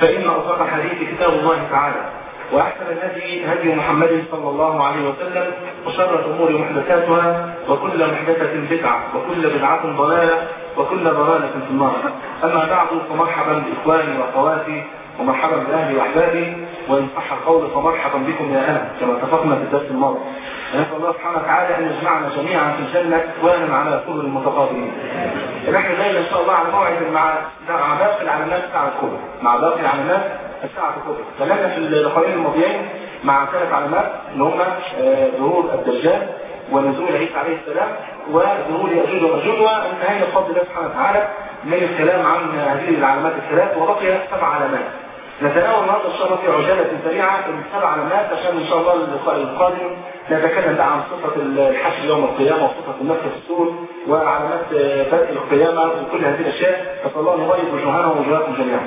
فإن أصدق الحديث كتاب الله تعالى وأحسن الهدي هدي محمد صلى الله عليه وسلم وشر الأمور محدثاتها وكل محدثة بدعة وكل بدعة ضلالة وكل ضلالة في النار أما بعد فمرحبا بإخواني وأخواتي ومرحبا بأهلي وأحبابي وإن صح القول فمرحبا بكم يا أهل كما اتفقنا في الدرس الماضي نسأل الله سبحانه وتعالى أن يجمعنا جميعا في الجنة إخوانا على سرر المتقابلين نحن الليلة إن شاء الله على موعد مع مع باقي العلامات الساعة الكبرى مع باقي العلامات الساعة الكبرى تكلمنا في اللقاءين الماضيين مع ثلاث علامات اللي هم ظهور الدجال ونزول عيسى عليه السلام وظهور يأجوج ومأجوج والنهاية بفضل الله سبحانه وتعالى من الكلام عن هذه العلامات الثلاث وبقي سبع علامات نتناول النهارده ان شاء الله في عجاله سريعه السبع علامات عشان ان شاء الله اللقاء القادم نتكلم بقى عن صفه الحشر يوم القيامه وصفه النفس في السور وعلامات بدء القيامه وكل هذه الاشياء نسال الله ان يغيب وجوهنا ووجوهكم جميعا.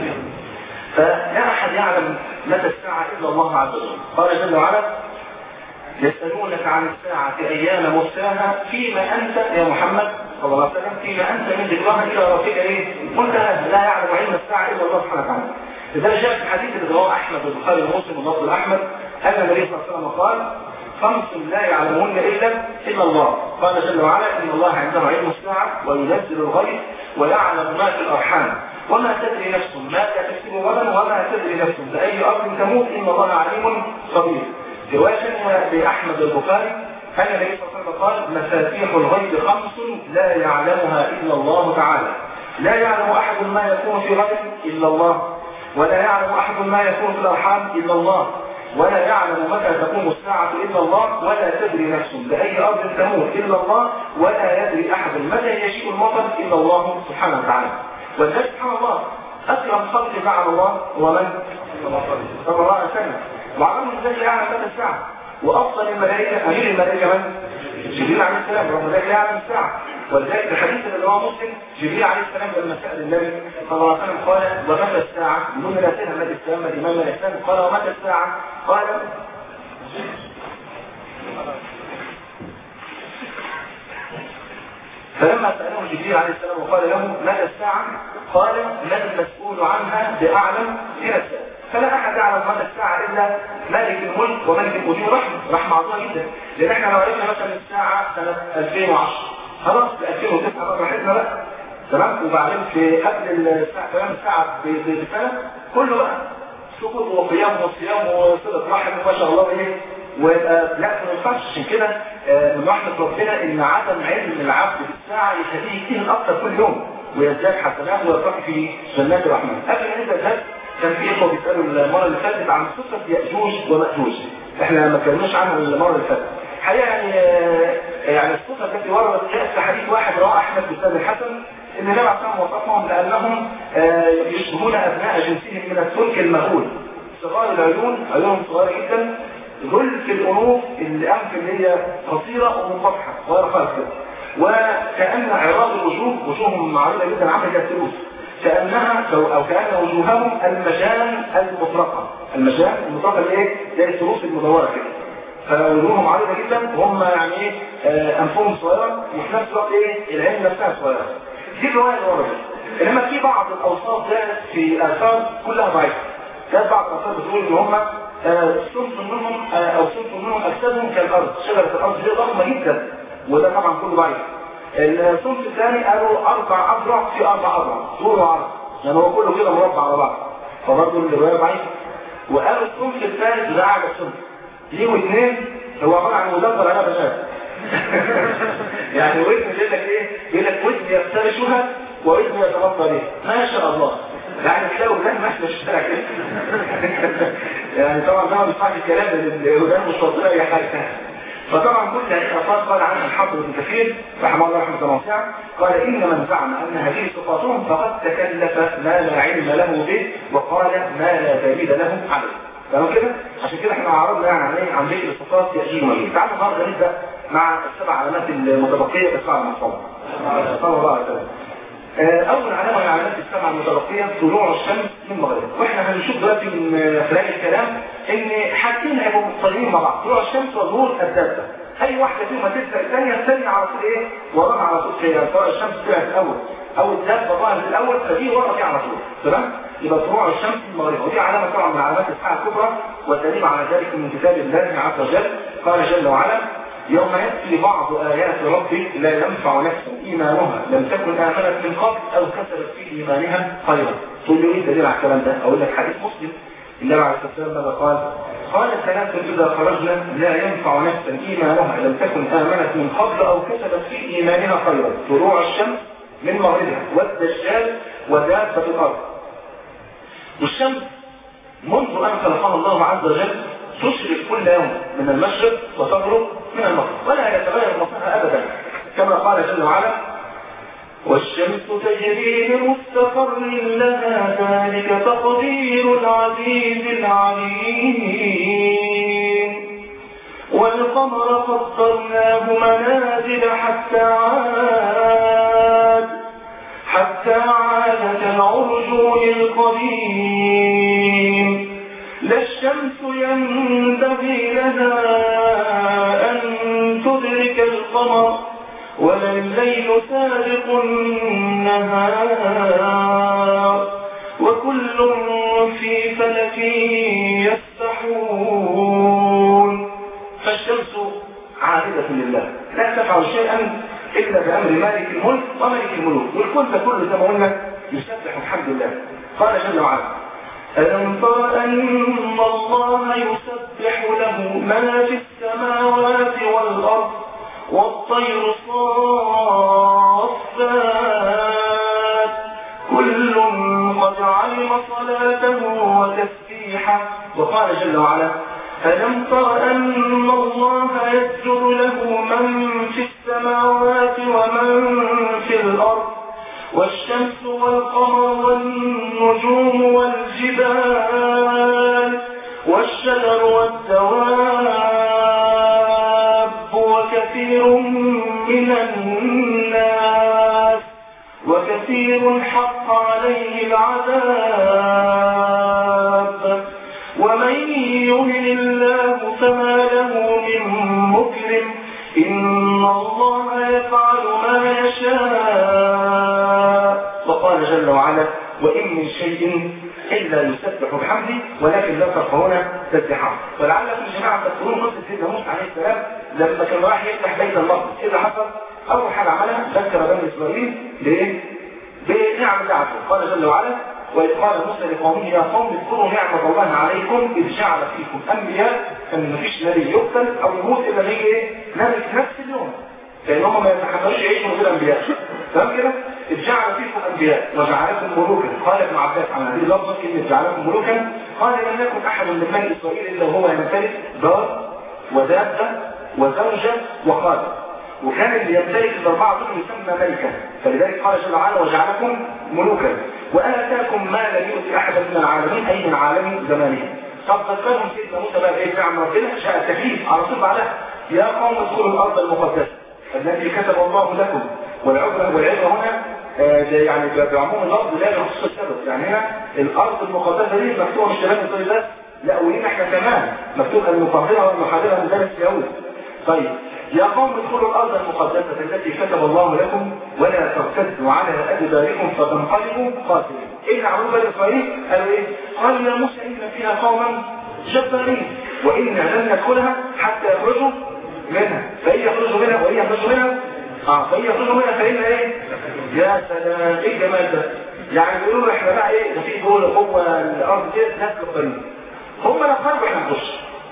فلا احد يعلم متى الساعه الا الله عز وجل قال جل وعلا يسألونك عن الساعة أيام مرساها فيما أنت يا محمد صلى الله عليه وسلم فيما أنت من ذكرها إلى ربك إيه؟ منتهى لا يعلم علم الساعة إلا الله سبحانه وتعالى. لذلك جاء في الحديث اللي رواه أحمد والبخاري ومسلم واللفظ الأحمد أن النبي صلى الله عليه وسلم قال خمس لا يعلمهن إلا إلا الله قال جل وعلا إن الله عنده علم الساعة وينزل الغيث ويعلم ما في الأرحام وما تدري نفس ماذا تكسب غدا وما تدري نفس بأي أرض تموت إن الله عليم خبير رواية لأحمد البخاري أن النبي صلى الله عليه وسلم قال مفاتيح الغيب خمس لا يعلمها إلا الله تعالى لا يعلم أحد ما يكون في غد إلا الله ولا يعلم أحد ما يكون في الأرحام إلا الله ولا يعلم متى تقوم الساعة إلا الله ولا تدري نفس بأي أرض تموت إلا الله ولا يدري أحد متى يشيء المطر إلا الله سبحانه وتعالى ولذلك سبحان الله أكرم خلق مع الله هو من؟ صلى الله عليه وسلم وعلم ذلك يعلم متى الساعة وأفضل الملائكة أمير الملائكة من؟ جبريل عليه السلام رغم ذلك يعلم الساعة ولذلك الحديث اللي هو مسلم جبريل عليه السلام لما سأل النبي صلى الله عليه وسلم قال ومتى الساعة؟ يقول لا سنة متى السلام الإمام الإسلام قال ومتى الساعة؟ قال فلما سأله جبريل عليه السلام وقال له متى الساعة؟ قال ما المسؤول عنها بأعلم من الساعة فلا أحد يعلم متى الساعة إلا مالك الملك وملك الأجور رحمة رحمة عظيمة جدا لأن احنا لو عرفنا مثلا الساعة سنة 2010 خلاص في 2009 بقى راحتنا بقى تمام وبعدين في قبل الساعة كمان الساعة بسنة كله بقى سكوت وقيام وصيام وصلة رحم ما شاء الله ايه ويبقى لا ما ينفعش عشان كده من رحمة ربنا ان عدم علم العبد بالساعة يخليه يجتهد اكتر كل يوم ويزداد حسنات ويرتقي في جنات الرحمن قبل ما نبدا الدرس كان في اخوه بيسالوا المره اللي فاتت عن قصه ياجوج وماجوج احنا ما اتكلمناش عنها المره اللي فاتت الحقيقه يعني يعني القصه التي وردت جاءت في حديث واحد رواه احمد بن الحسن ان النبي عليه الصلاه وصفهم لانهم يشبهون ابناء جنسهم من السلك المهول صغار العيون عيونهم صغيره جدا ظلف الانوف الانف اللي هي قصيره ومنفتحه صغيره خالص كده وكان عراض الوجوه وجوههم عريضه جدا عامله زي الفلوس كانها او كان وجوههم المجان المطرقه المجان المطرقه اللي ايه زي الفلوس المدوره كده فوجوههم عريضه جدا وهم يعني ايه انفهم صغيره وفي نفس الوقت ايه العين نفسها صغيره دي الروايه اللي وردت انما في بعض الاوصاف جاءت في اثار كلها ضعيفه جاءت بعض الاثار بتقول ان هم صنف منهم او صنف منهم اجسادهم كالارض شجره الارض دي ضخمه جدا وده طبعا كله ضعيف الصنف الثاني قالوا اربع اذرع في اربع اذرع طول وعرض يعني هو كله كده مربع على بعض فبرضه الروايه ضعيفه وقالوا الصنف الثالث ده اعلى صنف ليه اثنين هو عباره عن مدبر على بنات يعني ودن يقول لك ايه يقول لك ودن يفترشها وودن يتغطى بها ما شاء الله يعني تلاقوا ولاد ماشي في الشارع كده يعني طبعا ده ما بيسمعش الكلام الولاد مش واصله اي حاجه فطبعا كل هذه الالفاظ قال عنها الحافظ ابن كثير رحمه الله رحمه واسعه قال ان من زعم ان هذه صفاتهم فقد تكلف ما لا علم له به وقال ما لا دليل له عليه تمام كده عشان كده احنا عرضنا يعني عن ايه عن ذكر صفات يأجوج ومأجوج تعالوا النهارده نبدا مع السبع علامات المتبقيه في السبع المحفوظه صلى الله عليه وسلم اول علامه من علامات السبع المتبقيه طلوع الشمس من مغربها واحنا هنشوف دلوقتي من خلال الكلام ان حاجتين هيبقوا متصلين مع بعض طلوع الشمس وظهور الدابه اي واحده فيهم هتبدا الثانيه الثانيه على طول ايه وراها على طول كده سواء الشمس طلعت الاول او الدابه ظهرت الاول فدي ورا دي على طول تمام يبقى طلوع الشمس من مغربها ودي علامة طبعا من علامات الساعة الكبرى والدليل على ذلك من كتاب الله عز وجل قال جل وعلا يوم يأتي بعض آيات ربك لا ينفع نفسا إيمانها لم تكن آمنت من قبل أو كسبت في إيمانها خيرا تقول له إيه الدليل على الكلام ده؟ أقول لك حديث مسلم النبي عليه الصلاة والسلام ماذا قال؟ قال ثلاث إذا خرجنا لا ينفع نفسا إيمانها لم تكن آمنت من قبل أو كسبت في إيمانها خيرا طلوع الشمس من مغربها والدجال ودابة الأرض والشمس منذ أن خلقها الله عز وجل تشرق كل يوم من المشرق وتغرب من المغرب ولا يتغير مصيرها أبدا كما قال جل وعلا والشمس تجري لمستقر لها ذلك تقدير العزيز العليم والقمر قدرناه منازل حتى عاد حتى عاد كالعرجون القديم لا الشمس ينبغي لها أن تدرك القمر ولا الليل سابق النهار وكل في فلك يسبحون فالشمس عابدة لله لا تفعل شيئا إلا بأمر مالك الملك وملك الملوك والكون ده كله زي ما قلنا يسبح الحمد لله قال جل وعلا ألم تر أن الله يسبح له ما في السماوات والأرض والطير صافات كل قد علم صلاته وتسبيحه وقال جل وعلا ألم تر أن الله يسجد له من في السماوات ومن في الأرض والشمس والقمر والنجوم والجبال والشجر والدواب وكثير من الناس وكثير حق عليه العذاب ومن يهن الله فما له من مكرم إن الله يفعل ما يشاء وقال جل وعلا وإن من شيء إلا يسبح بحمده ولكن لا تفقهون تسبحه ولعلكم جماعة تذكرون قصة سيدنا موسى عليه السلام لما كان راح يفتح بيت المقدس إيه اللي حصل؟ أول حاجة عملها ذكر بني إسرائيل بإيه؟ بنعم الله قال جل وعلا وإذ قال موسى لقومه يا قوم اذكروا نعمة الله عليكم إذ جعل فيكم أنبياء أن مفيش نبي يقتل أو يموت إلا نبي إيه؟ نبي في نفس اليوم لأن هم ما يتحملوش يعيشوا من غير أنبياء تمام كده؟ إذ جعل فيكم أنبياء وجعلكم ملوكا قال ابن عباس عن هذه اللفظة كلمة جعلكم ملوكا قال لم يكن أحد من بني إسرائيل إلا وهو يمتلك دار ودابة وزوجة وقادة وكان اللي يمتلك الأربعة دول يسمى ملكا فلذلك قال جل وعلا وجعلكم ملوكا وآتاكم ما لم يؤت أحدا من العالمين أي من عالم زمانه طب ذكرهم سيدنا موسى بقى بإيه نعم ربنا جاء التكليف على طول بعدها يا قوم ادخلوا الأرض المقدسة التي كتب الله لكم والعبرة والعبرة هنا آه يعني بعموم اللفظ لا يخص السبب يعني هنا الأرض المقدسة دي مكتوبة مش شباب الطريق بس لا ولينا احنا كمان مكتوب المطهرة والمحاضرة من ذلك اليهود طيب يا قوم ادخلوا الأرض المقدسة التي كتب الله لكم ولا ترتدوا على أدباركم فتنقلبوا خاسرين إيه اللي عملوا بني إسرائيل؟ قالوا إيه؟ قالوا يا موسى إن فيها قوما جبارين وإنا لن ندخلها حتى يخرجوا منها فإن يخرجوا منها وإن يخرجوا منها اه فإن يخرجوا منها فإن إيه؟ يا سلام إيه الجمال ده؟ يعني بيقولوا إحنا بقى إيه؟ ده في دول جوه الأرض دي ناس جبارين هم لو خرجوا إحنا نخش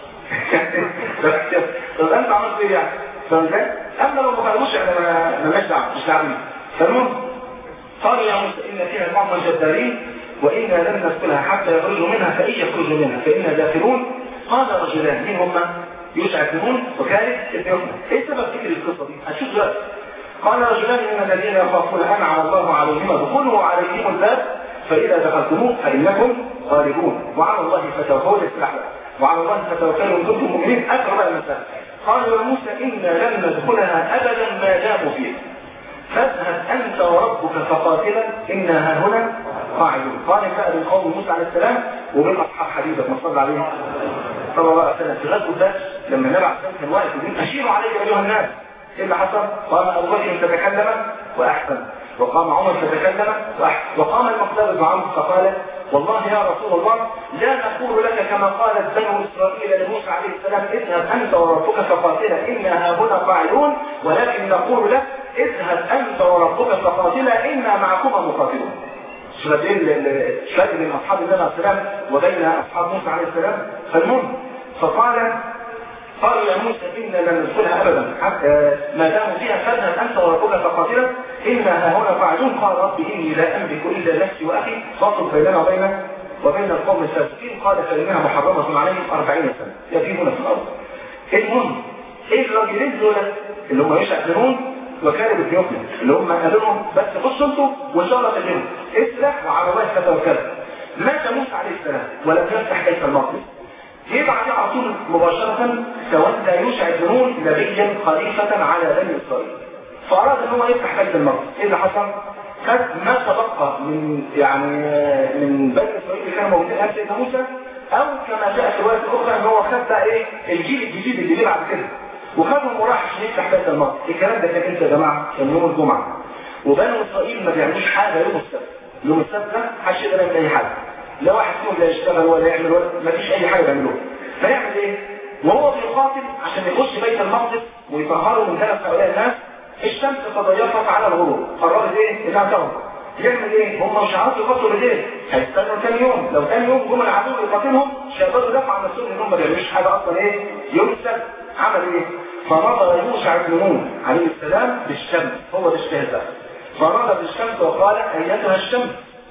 طب انت عملت ايه يعني فاهم ازاي اما لو ما خرجوش احنا مالناش دعوه مش دعوه فالمهم قال يا موسى ان فيها قوما جبارين وانا لن ندخلها حتى يخرجوا منها فان يخرجوا منها فانا داخلون قال رجلان مين هما يوسع بن نون وكالب ابن يحيى ايه سبب ذكر القصه دي هنشوف دلوقتي قال رجلان من الذين يخافون انعم الله عليهما ادخلوا عليهم الباب فاذا دخلتموه فانكم غالبون وعلى الله فتوكلوا السلاح وعلى الله فتوكلوا ان كنتم مؤمنين اقرب المسألة قال يا موسى انا لن ندخلها ابدا ما داموا فيها فاذهب انت وربك فقاتلا انا ها هنا قاعدون قال بقى لقوم موسى عليه السلام ومن اصحاب حبيبك ما صلى عليه صلى الله عليه وسلم في غزوه بدر لما النبي عليه السلام كان واقف يقول اشيروا علي ايها الناس ايه اللي حصل؟ قال ابو بكر تتكلم واحسن وقام عمر فتكلم وقام المقدار بن عمرو فقال والله يا رسول الله لا نقول لك كما قالت بنو اسرائيل لموسى عليه السلام اذهب انت وربك فقاتلا انا هاهنا قاعدون ولكن نقول لك اذهب انت وربك فقاتلا انا معكما مقاتلون شبابين الفرق بين اصحاب النبي عليه السلام وبين اصحاب موسى عليه السلام فالمهم فقال قالوا يا موسى إنا لن ندخلها أبدا حتى ما داموا فيها فاذهب أنت وربك فقاتلا إنا ها هنا قاعدون قال رب إني لا أملك إلا نفسي وأخي فاصل بيننا وبين وبين القوم الفاسقين قال فإنها محرمة عليهم أربعين سنة يتيمون في الأرض المهم إيه الراجلين دول اللي هم يشع بنون وكانوا بن اللي هم قالوا لهم بس بصوا انتوا وان شاء الله تجنوا اسلح وعلى كذا وكذا مات موسى عليه السلام ولم يفتح بيت المقدس جه بعدها على طول مباشرة تولى يوشع بن نون نبيا خليفة على بني إسرائيل فأراد أن هو يفتح بيت المقدس إيه اللي حصل؟ خد ما تبقى من يعني من بني إسرائيل اللي كانوا موجودين قبل سيدنا موسى أو كما جاء في رواية أخرى أن هو خد بقى إيه الجيل الجديد اللي جه بعد كده وخدهم وراح عشان يفتح بيت المقدس الكلام ده كان امتى يا جماعة؟ كان يوم الجمعة وبنو إسرائيل ما بيعملوش حاجة يوم السبت يوم السبت ده محدش يقدر يعمل أي حاجة لا واحد فيهم لا يشتغل ولا يعمل ولا ما فيش اي حاجه بيعملوها فيعمل ايه وهو بيقاتل عشان يخش بيت المقدس ويطهره من ثلاث هؤلاء الناس الشمس تضيقت على الغروب قررت ايه انها تغرب يعمل ايه هم مش عارفين يقاتلوا بالليل هيستنوا ثاني يوم لو ثاني يوم جم العدو يقاتلهم مش هيقدروا يدافعوا عن نفسهم انهم ما بيعملوش حاجه اصلا ايه يوم السبت عمل ايه فنظر يوشع بن نون عليه السلام بالشمس هو ده الشهاده فنظر بالشمس وقال ايتها الشمس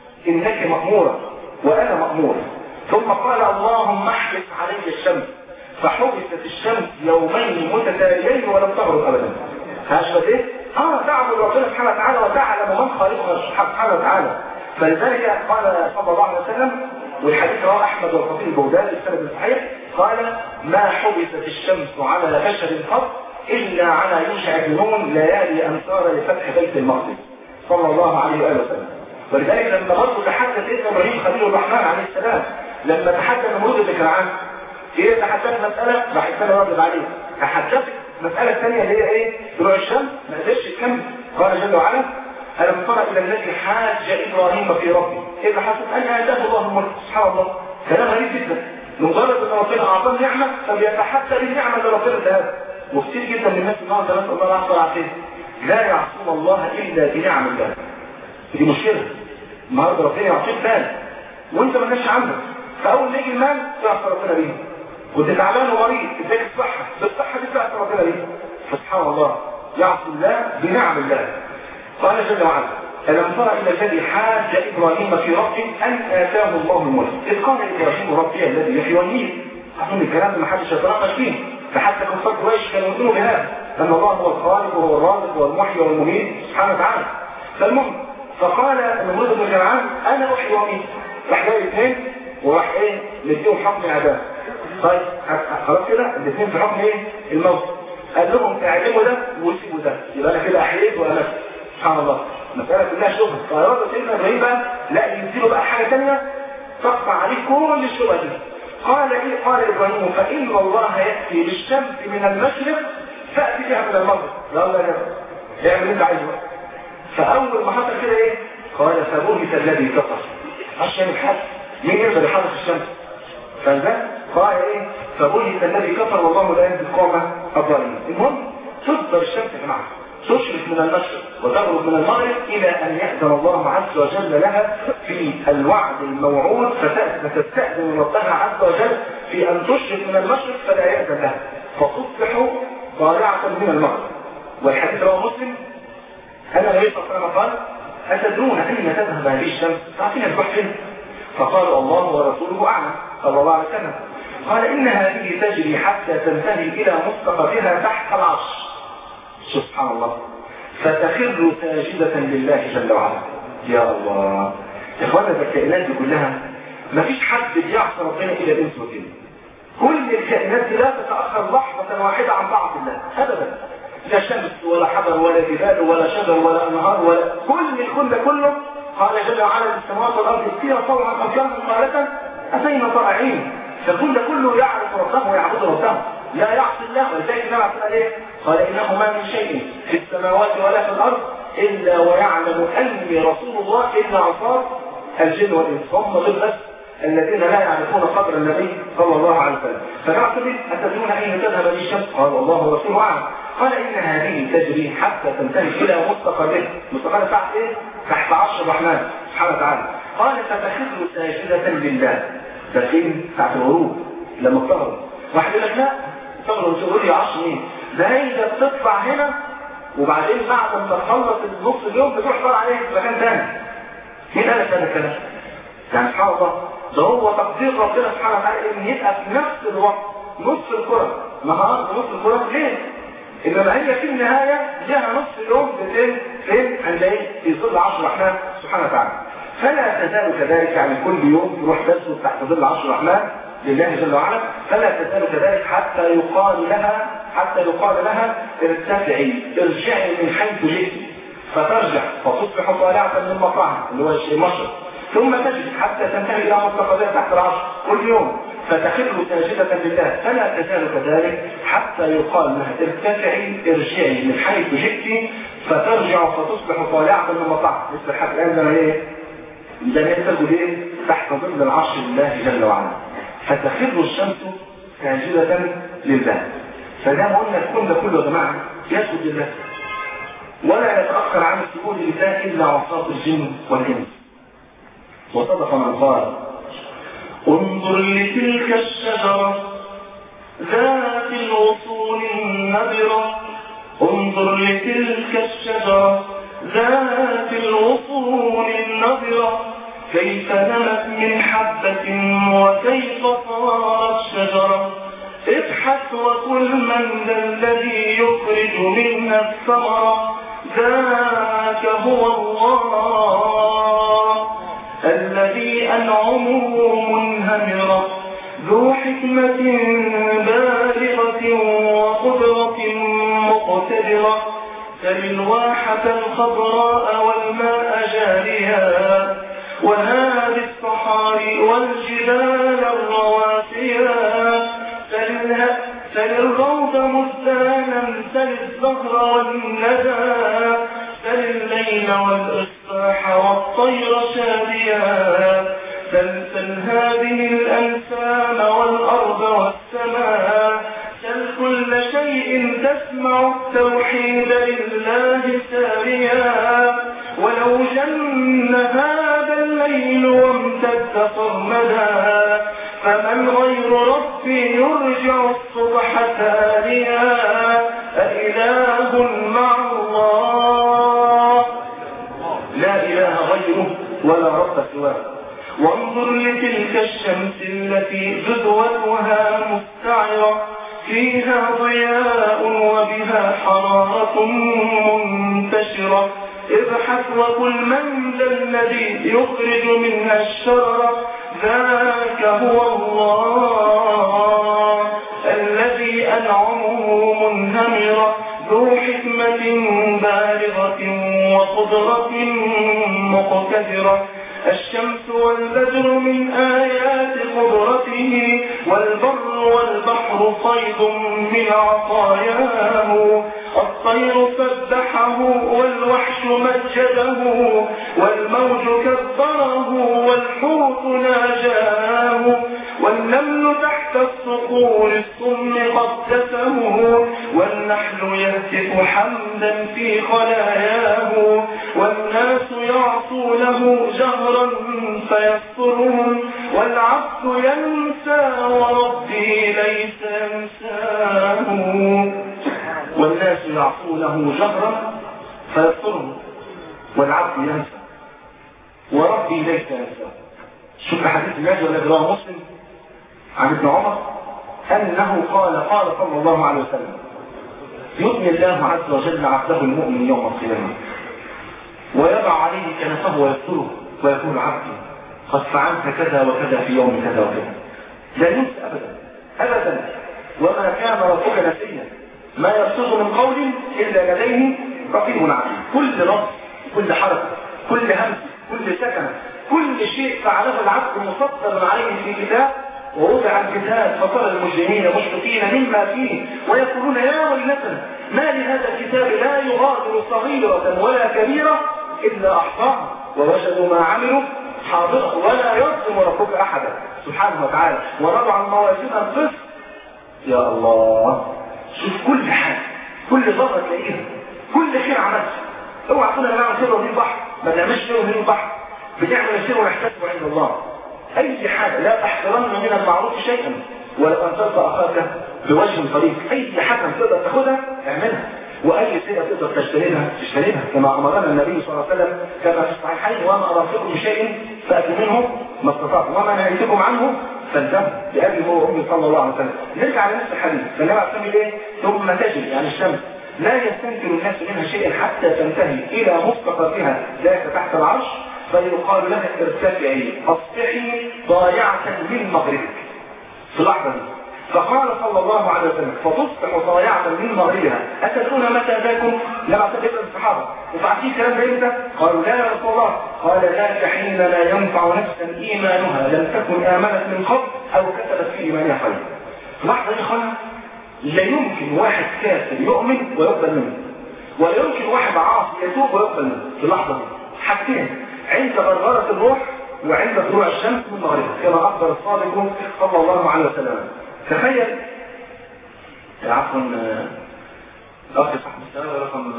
انك ماموره وأنا مأمور ثم قال اللهم احبس علي الشمس فحبست الشمس يومين متتاليين ولم تغرب أبدا هاشبت ايه؟ اه تعبد ربنا سبحانه وتعالى وتعلم من خالقها سبحانه وتعالى فلذلك قال صلى الله عليه وسلم والحديث رواه احمد والخطيب البغدادي السند الصحيح قال ما حبست الشمس على بشر قط الا على يوشع بن نون ليالي امطار لفتح بيت المقدس صلى الله عليه واله وسلم ولذلك لما برضه تحدث سيدنا ابراهيم خليل الرحمن عليه السلام لما تحدث نمرود بن كنعان ايه تحدث مسألة راح يستنى رد عليه تحدث مسألة ثانية اللي هي ايه طلوع الشمس ما قدرش يكمل قال جل وعلا ألم تر إلى الذي حاج إبراهيم في ربه إيه اللي حصل أن آتاه الله الملك سبحان الله كلام غريب جدا مجرد أن ربنا أعطاه نعمة فبيتحدى بالنعمة اللي ربنا اداها وكثير جدا من الناس النهارده نسأل الله العافية والعافية لا يعصون الله إلا بنعم الله دي مشكلة النهارده ربنا يعطيك مال وانت ما كانش عندك فاول ما يجي المال تعصى ربنا بيه كنت تعبان ومريض اداك الصحه بالصحه دي تعصى ربنا بيه فسبحان الله يعصي الله بنعم الله قال جل وعلا ألم تر إلى الذي حاج إبراهيم في ربه أن آتاه الله الملك إذ قال إبراهيم ربي الذي يحيي ويميت أظن الكلام ده ما حدش يتناقش فيه فحتى كفار قريش كانوا يؤمنوا بهذا أن الله هو الخالق وهو الرازق والمحيي والمميت سبحانه وتعالى فالمهم فقال نمرود بن كنعان انا احيي واميت راح جاي الاثنين وراح ايه مديهم حكم اعدام طيب خلاص كده الاثنين في حكم ايه الموت قال لهم اعدموا ده وسيبوا ده يبقى انا كده احييت وامت سبحان الله المساله كلها شبهه فاراد سيدنا ابراهيم بقى لا يديله بقى حاجه ثانيه تقطع عليه كل الشبهه دي قال ايه قال ابراهيم فان الله ياتي بالشمس من المشرق فاتي بها من المغرب يلا يا جماعه اعمل اللي انت عايزه فأول ما حصل كده ايه قال فبهت الذي كفر عشان الحد مين يقدر يحرك الشمس فده قال ايه فبهت الذي كفر والله لا يهدي القوم الظالمين المهم تصدر الشمس يا جماعه تشرق من المشرق وتغرب من المغرب الى ان يأذن الله عز وجل لها في الوعد الموعود فتستأذن ربها عز وجل في ان تشرق من المشرق فلا يأذن لها فتصبح ضارعة من المغرب والحديث رواه مسلم أن النبي صلى الله عليه وسلم قال أتدرون أين تذهب هذه الشمس؟ تعرفين تروح فين؟ فقال الله ورسوله أعلم صلى الله عليه وسلم قال إن هذه تجري حتى تنتهي إلى مستقرها تحت العرش سبحان الله فتخر ساجدة لله جل وعلا يا الله يا اخوانا الكائنات دي كلها ما فيش حد بيعصى ربنا إلا الإنس والجن كل الكائنات دي لا تتأخر لحظة واحدة عن طاعة الله أبدا لا شمس ولا حجر ولا جبال ولا شجر ولا انهار ولا كل الكون ده كله قال جل وعلا السماوات والارض كثيرا طوعا او كرها قالة اتينا طائعين فالكون ده كله يعرف ربه ويعبد ربه لا يعصي الله ولذلك النبي عليه ايه؟ قال انه ما من شيء في السماوات ولا في الارض الا ويعلم اني رسول الله الا عصاه الجن والانس هم دول بس الذين لا يعرفون قدر النبي صلى الله عليه وسلم فقال أتدرون أين تذهب به الشمس؟ قال الله ورسوله أعلم قال إن هذه تجري حتى تنتهي إلى مستقرها مستقرها تحت إيه؟ تحت عرش الرحمن سبحانه وتعالى قال فتخر ساجدة لله ده فين؟ تحت الغروب لما افترض واحد يقول لك لا افترض تقول لي عرش مين؟ ده هي بتطلع هنا وبعدين بعد ما تخلص النص اليوم بتروح طالع عليه في مكان ثاني مين قال لك هذا الكلام؟ يعني سبحان الله ده هو تقدير ربنا سبحانه وتعالى ان يبقى في نفس الوقت نص الكرة نهار ونص الكرة ليه؟ انما هي في النهاية لها نص اليوم فين؟ فين؟ عند ايه؟ في ظل عرش الرحمن سبحانه وتعالى فلا تزال كذلك يعني كل يوم تروح تسجد تحت ظل عرش الرحمن لله جل وعلا فلا تزال كذلك حتى يقال لها حتى يقال لها ارتفعي ارجعي من حيث جئت فترجع فتصبح طالعة من مطعها اللي هو المشرق ثم تجد حتى تنتهي الى مستقبلها تحت العرش كل يوم فتخر ساجدة لله فلا تزال كذلك حتى يقال لها ارتفعي ارجعي من حيث جئت فترجع فتصبح طالعة من مطعها مثل حتى الان ده ايه؟ ده هي تسجد ايه؟ تحت ظل العرش لله جل وعلا فتخر الشمس ساجدة لله فده ما قلنا الكون ده كله يا جماعه يسجد لله ولا يتأخر عن السجود لله إلا عصاة الجن والإنس وصدق من قال انظر لتلك الشجرة ذات الوصول النبرة انظر لتلك الشجرة ذات الوصول النبرة كيف نمت من حبة وكيف صارت شجرة ابحث وكل من ذا الذي يخرج منها الثمرة ذاك هو الله الذي أنعمه منهمرة ذو حكمة بالغة وقدرة مقتدرة فللواحة الخضراء والماء جاريا وهذه الصحاري والجبال الرواسيا فللروض مزدانا فللزهر والندى فللليل والإصباح والطير شاديا سلسل هذه الأنسام والأرض والسماء سل كل شيء تسمع التوحيد لله ساريا ولو جن هذا الليل وامتد صرمدا فمن غير ربي يرجع الصبح ثانيا أإله مع الله لا إله غيره ولا رب سواه وانظر لتلك الشمس التي جدوتها مستعرة فيها ضياء وبها حرارة منتشرة ابحث وكل من ذا الذي يخرج منها الشر ذاك هو الله الذي أنعمه منهمرة ذو حكمة بالغة وقدرة مقتدرة الشمس والبدر من آيات قدرته والبر والبحر صيد من عطاياه الطير سبحه والوحش مجده والموج كبره والحوت ناجاه والنمل تحت الصخور الصم قدسه والنحل يهتف حمدا في خلاياه والناس يعصونه جهرا فيسترهم والعبد ينسى وربي ليس ينساه والناس يعصونه جهرا فيسترهم والعبد ينسى وربي ليس ينسى شوف حديث الناجي ولا رواه مسلم عن ابن عمر انه قال قال صلى الله عليه وسلم يبني الله عز وجل عبده المؤمن يوم القيامه ويضع عليه كنفه ويستره ويقول عبدي قد فعلت كذا وكذا في يوم كذا وكذا لا ينسى ابدا ابدا وما كان ربك نسيا ما يرصد من قول الا لديه رقيب عتيد كل لفظ كل حرف كل همس كل سكنه كل شيء فعله العبد مسطر عليه في كتاب ووضع الكتاب فترى المجرمين مشفقين مما فيه ويقولون يا ويلتنا ما لهذا الكتاب لا يغادر صغيرة ولا كبيرة إلا أحصاها ووجدوا ما عملوا حاضرا ولا يظلم ربك أحدا سبحانه وتعالى ونضع الموازين القسط يا الله شوف كل حاجة كل ذرة تلاقيها كل خير عملته اوعى تقول انا بعمل خير ومين بحر ما نعملش خير ومين بحر بنعمل الخير ونحتسبه عند الله اي حاجه لا تحقرن من المعروف شيئا ولو ان تلقى اخاك بوجه طريق اي حاجه تقدر تاخدها اعملها واي سيئه تقدر تجتنبها تجتنبها كما امرنا النبي صلى الله عليه وسلم كما في الصحيحين وما ارافقكم بشيء فاتوا منه ما استطعتم وما نهيتكم عنه فالزموا بأبي هو وأمي صلى الله عليه وسلم نرجع لنفس الحديث فالنبي عليه الصلاة ايه ثم تجري يعني الشمس لا يستنكر الناس منها شيئا حتى تنتهي إلى مستقرها ذاك تحت العرش فيقال لها ارتفعي اصبحي ضايعة من مغربك في اللحظة دي فقال صلى الله عليه وسلم فتصبح ضايعة من مغربها أتدرون متى ذاكم لما تبقى الصحابة وبعدين كلام ده امتى؟ قالوا لا يا رسول الله قال ذاك حين لا ينفع نفسا إيمانها لم تكن آمنت من قبل أو كتبت في إيمانها خير لحظة دي خلاص لا يمكن واحد كافر يؤمن ويقبل منه ولا يمكن واحد عاصي يتوب ويقبل منه في اللحظة دي حاجتين عند غرغرة الروح وعند طلوع الشمس من مغربها كما أخبر الصادق صلى الله عليه وسلم تخيل عفوا الأخ صاحب السنة رقم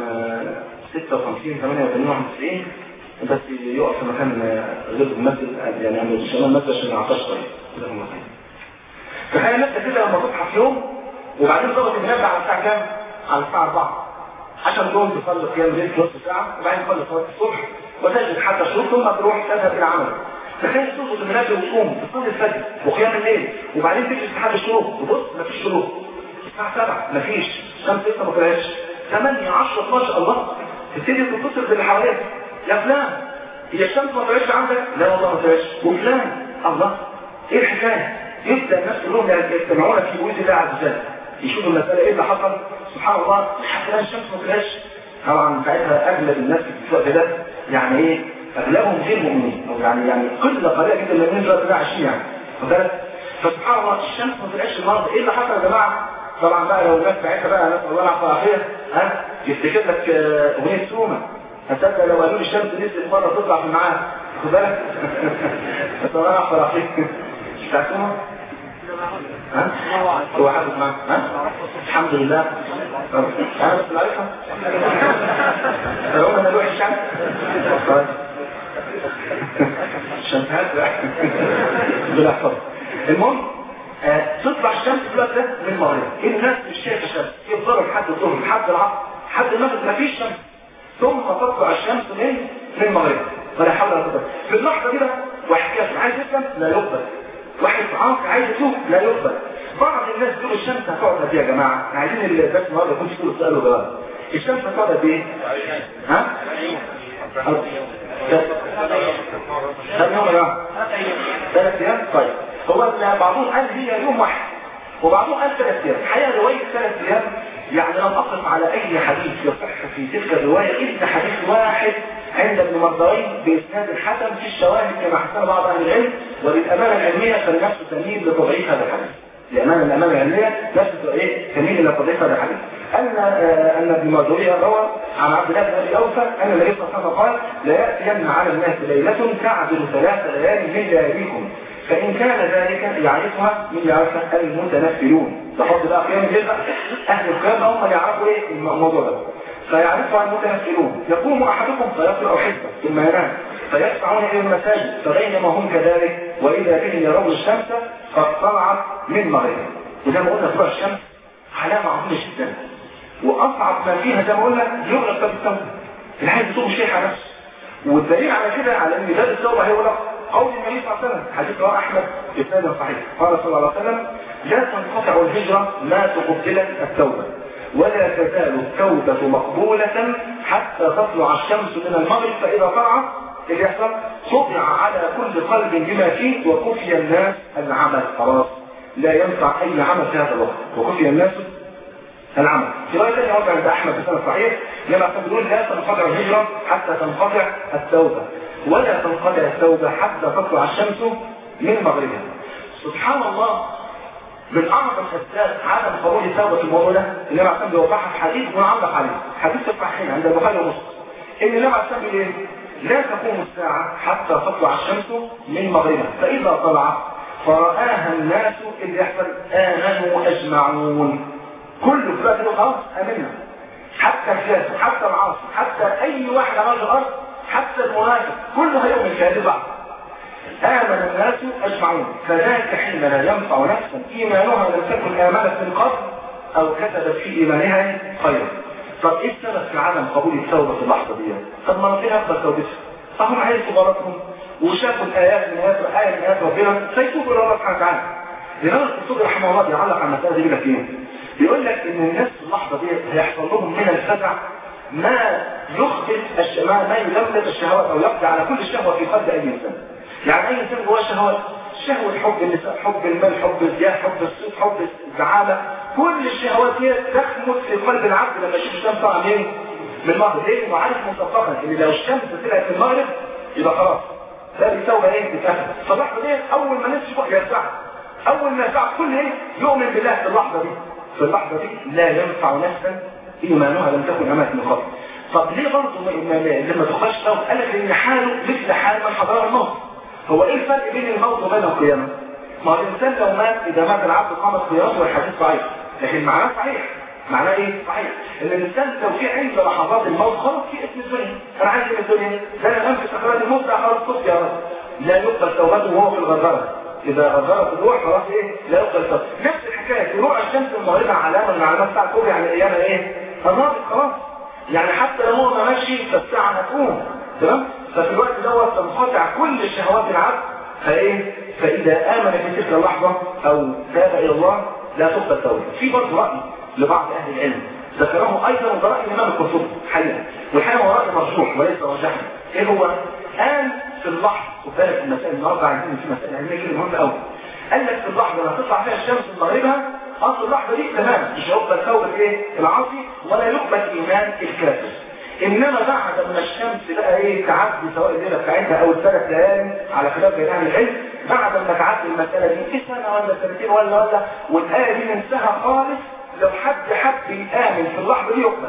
56 88 91 بس يقف في مكان غير المسجد يعني عند ان شاء الله المسجد عشان ما يعطاش طريق تخيل نفسك كده لما تصحى في يوم وبعدين ضغط المنبه على الساعه كام؟ على الساعه 4 عشان تقوم تصلي قيام الليل نص ساعه وبعدين تصلي صلاه الصبح وتجد حتى الشروق ثم تروح تذهب الى العمل تخيل تظبط المنبه وتقوم تصلي الفجر وقيام الليل وبعدين تجلس لحد الشروق وبص مفيش شروق الساعه 7 مفيش الشمس لسه ما طلعتش 8 10 12 الله تبتدي تتصل باللي حواليك يا فلان هي الشمس ما طلعتش عندك؟ لا والله ما طلعتش وفلان الله ايه الحكايه؟ يبدا الناس كلهم يجتمعون في بيوت الله عز وجل يشوفوا المساله ايه اللي حصل سبحان الله حتى الشمس ما طلعتش طبعا ساعتها اغلب الناس في الوقت ده يعني ايه اغلبهم غير مؤمنين او يعني يعني كل قليله جدا اللي من دلوقتي عايشين يعني واخد فسبحان الله الشمس ما طلعتش النهارده ايه اللي حصل يا جماعه؟ طبعا بقى لو الناس ساعتها بقى نسال الله العافيه ها يفتكر لك اغنيه سومه هتصدق لو قالوا لي الشمس نزلت مره تطلع في الميعاد خد بالك نسال الله العافيه مش بتاع سومه؟ ها؟ هو حد معاك ها؟ الحمد لله انا بس العرفة فهم انا روح الشمس الشمس هات بالاحفظ المهم آه تطلع الشمس في الوقت ده من المغرب الناس مش شايفه شمس يفضلوا لحد الظهر لحد العصر لحد المغرب مفيش شمس ثم تطلع الشمس من من المغرب ولا حول ولا قوه في اللحظه دي بقى واحد كافر عايز يسلم لا يقبل واحد عاصي عايز يتوب لا يقبل بعض الناس دول الشمس هتقعد قد ايه يا جماعه عايزين الدرس النهارده يكون في كل سؤال وجواب الشمس هتقعد قد ايه ها كم يوم يا جماعه ثلاث ايام طيب هو بعضهم قال هي يوم واحد وبعضهم قال ثلاث ايام الحقيقه روايه ثلاث ايام يعني لم اقف على اي حديث يصح في تلك الروايه الا حديث واحد عند ابن مردوي باسناد الحسن في الشواهد كما حسن بعض اهل العلم وللامانه العلميه فالنفس تميل لتضعيف هذا الحديث. لامانه الامانه العلميه نفس ايه تميل الى تضعيف هذا الحديث. ان آه ان ابن مردوي روى عن عبد الله بن ابي اوفى ان النبي صلى الله عليه وسلم قال لا ياتين على الناس ليله تعدل ثلاث ليال من لياليكم فإن كان ذلك يعرفها من يعرفها المتنفلون تحط بقى قيام الليل بقى أهل القيام هم اللي يعرفوا إيه الموضوع ده فيعرفها المتنفلون يقوم أحدكم فيقرأ حزبه ثم ينام فيسعون إلى المساجد فبينما هم كذلك وإذا بهم يرون الشمس قد طلعت من مغربها وزي ما قلنا طلوع الشمس علامة عظيمة جدا وأصعب ما فيها زي ما قلنا يغلق باب التوبة الحاجة بتقوم شيخ على نفسه والدليل على كده على ان باب التوبة هيغلق قول النبي صلى الله عليه وسلم حديث رواه احمد بسند صحيح قال صلى الله عليه وسلم لا تنقطع الهجرة ما تقبلت التوبة ولا تزال التوبة مقبولة حتى تطلع الشمس من المغرب فإذا طلعت اللي يحصل طبع على كل قلب بما فيه وكفي الناس العمل خلاص لا ينفع أي عمل في هذا الوقت وكفي الناس العمل في رواية ثانية وضع عند أحمد بسند صحيح لما تقولون لا تنقطع الهجرة حتى تنقطع التوبة ولا تنقطع التوبة حتى تطلع الشمس من مغربها سبحان الله من اعظم اسباب عدم قبول التوبه في الموضوع ده اللي انا عشان بيوضحها في حديث ونعلق عليه حديث الصحيحين عند البخاري ومسلم ان النبي عليه الصلاه ايه لا تقوم الساعه حتى تطلع الشمس من مغربها فاذا طلعت فرآها الناس اللي يحصل آمنوا أجمعون كله في الوقت ده خلاص آمنا حتى الكافر حتى العاصي حتى أي واحد على وجه الأرض حتى المنافق كله هيؤمن كاذب بعض آمن الناس أجمعون فذاك حين لا ينفع نفسا إيمانها لم تكن آمنت من قبل أو كتبت في إيمانها خيرا طب إيه السبب في عدم قبول التوبة في اللحظة دي؟ طب ما ربنا يقبل توبتها فهم عرفوا غلطهم وشافوا الآيات من آيات آية من آيات ربنا فيتوبوا إلى الله سبحانه وتعالى الإمام القرطبي رحمه الله بيعلق على المسألة دي بيقول لك إيه؟ بيقول لك إن الناس في اللحظة دي هيحصل لهم من الفزع ما يخبط الشمال ما يلملم الشهوات أو يقضي على كل شهوة في قلب أي إنسان يعني أي إنسان جواه شهوات شهوة حب النساء حب المال حب الزياء حب الصوت حب الزعامة كل الشهوات دي تخمد في قلب العبد لما يشوف الشمس طالعة منين؟ من المغرب ليه؟ انه عارف مسبقا ان لو الشمس طلعت من المغرب يبقى خلاص ده بيساوي ايه؟ بتاخد فاللحظة دي اول ما نفسه بقى يرجع اول ما يرجع كل ايه؟ يؤمن بالله في اللحظة دي في اللحظة دي لا ينفع نفسا ايمانها لم تكن امات من قبل طب ليه برضه لما تخش توبه قال لك ان حاله مثل حال من حضر الموت هو ايه الفرق بين الموت وبين القيامه ما هو الانسان لو مات اذا مات العبد قامت قيامته والحديث ضعيف لكن معناه صحيح معناه ايه صحيح ان الانسان لو في عند لحظات الموت خلاص في اسم الدنيا انا عايز من الدنيا ده انا انام في سكرات الموت ده خلاص صوت يا رب لا يقبل توبته وهو في الغرغره اذا غرغرت الروح خلاص ايه لا يقبل توبته نفس الحكايه طلوع الشمس المغربه علامه من علامات الساعه الكبرى يعني الايام ايه قربت خلاص يعني حتى لو هو ما ماشي فالساعه هتقوم تمام ففي الوقت دوت تنقطع كل الشهوات العبد فايه فاذا امن في تلك اللحظه او تاب الى الله لا تقبل توبه في برضه راي لبعض اهل العلم ذكره ايضا وراي الامام القرطبي حقيقه والحقيقه هو راي مرجوح وليس رجحا ايه هو قال في اللحظه خد بالك المسائل النهارده عايزين في مسائل علميه كده مهمه قوي قال لك في اللحظه اللي هتطلع فيها الشمس من مغربها اصل اللحظه دي تمام مش هيقبل توبه ايه العاصي ولا يقبل ايمان الكافر انما بعد ما الشمس بقى ايه تعدي سواء الليله بتاعتها او الثلاث ليالي على خلاف بين اهل العلم بعد ما تعدي المساله دي في سنه ولا سنتين ولا ولا والايه دي ننساها خالص لو حد حب يامن في اللحظه دي يقبل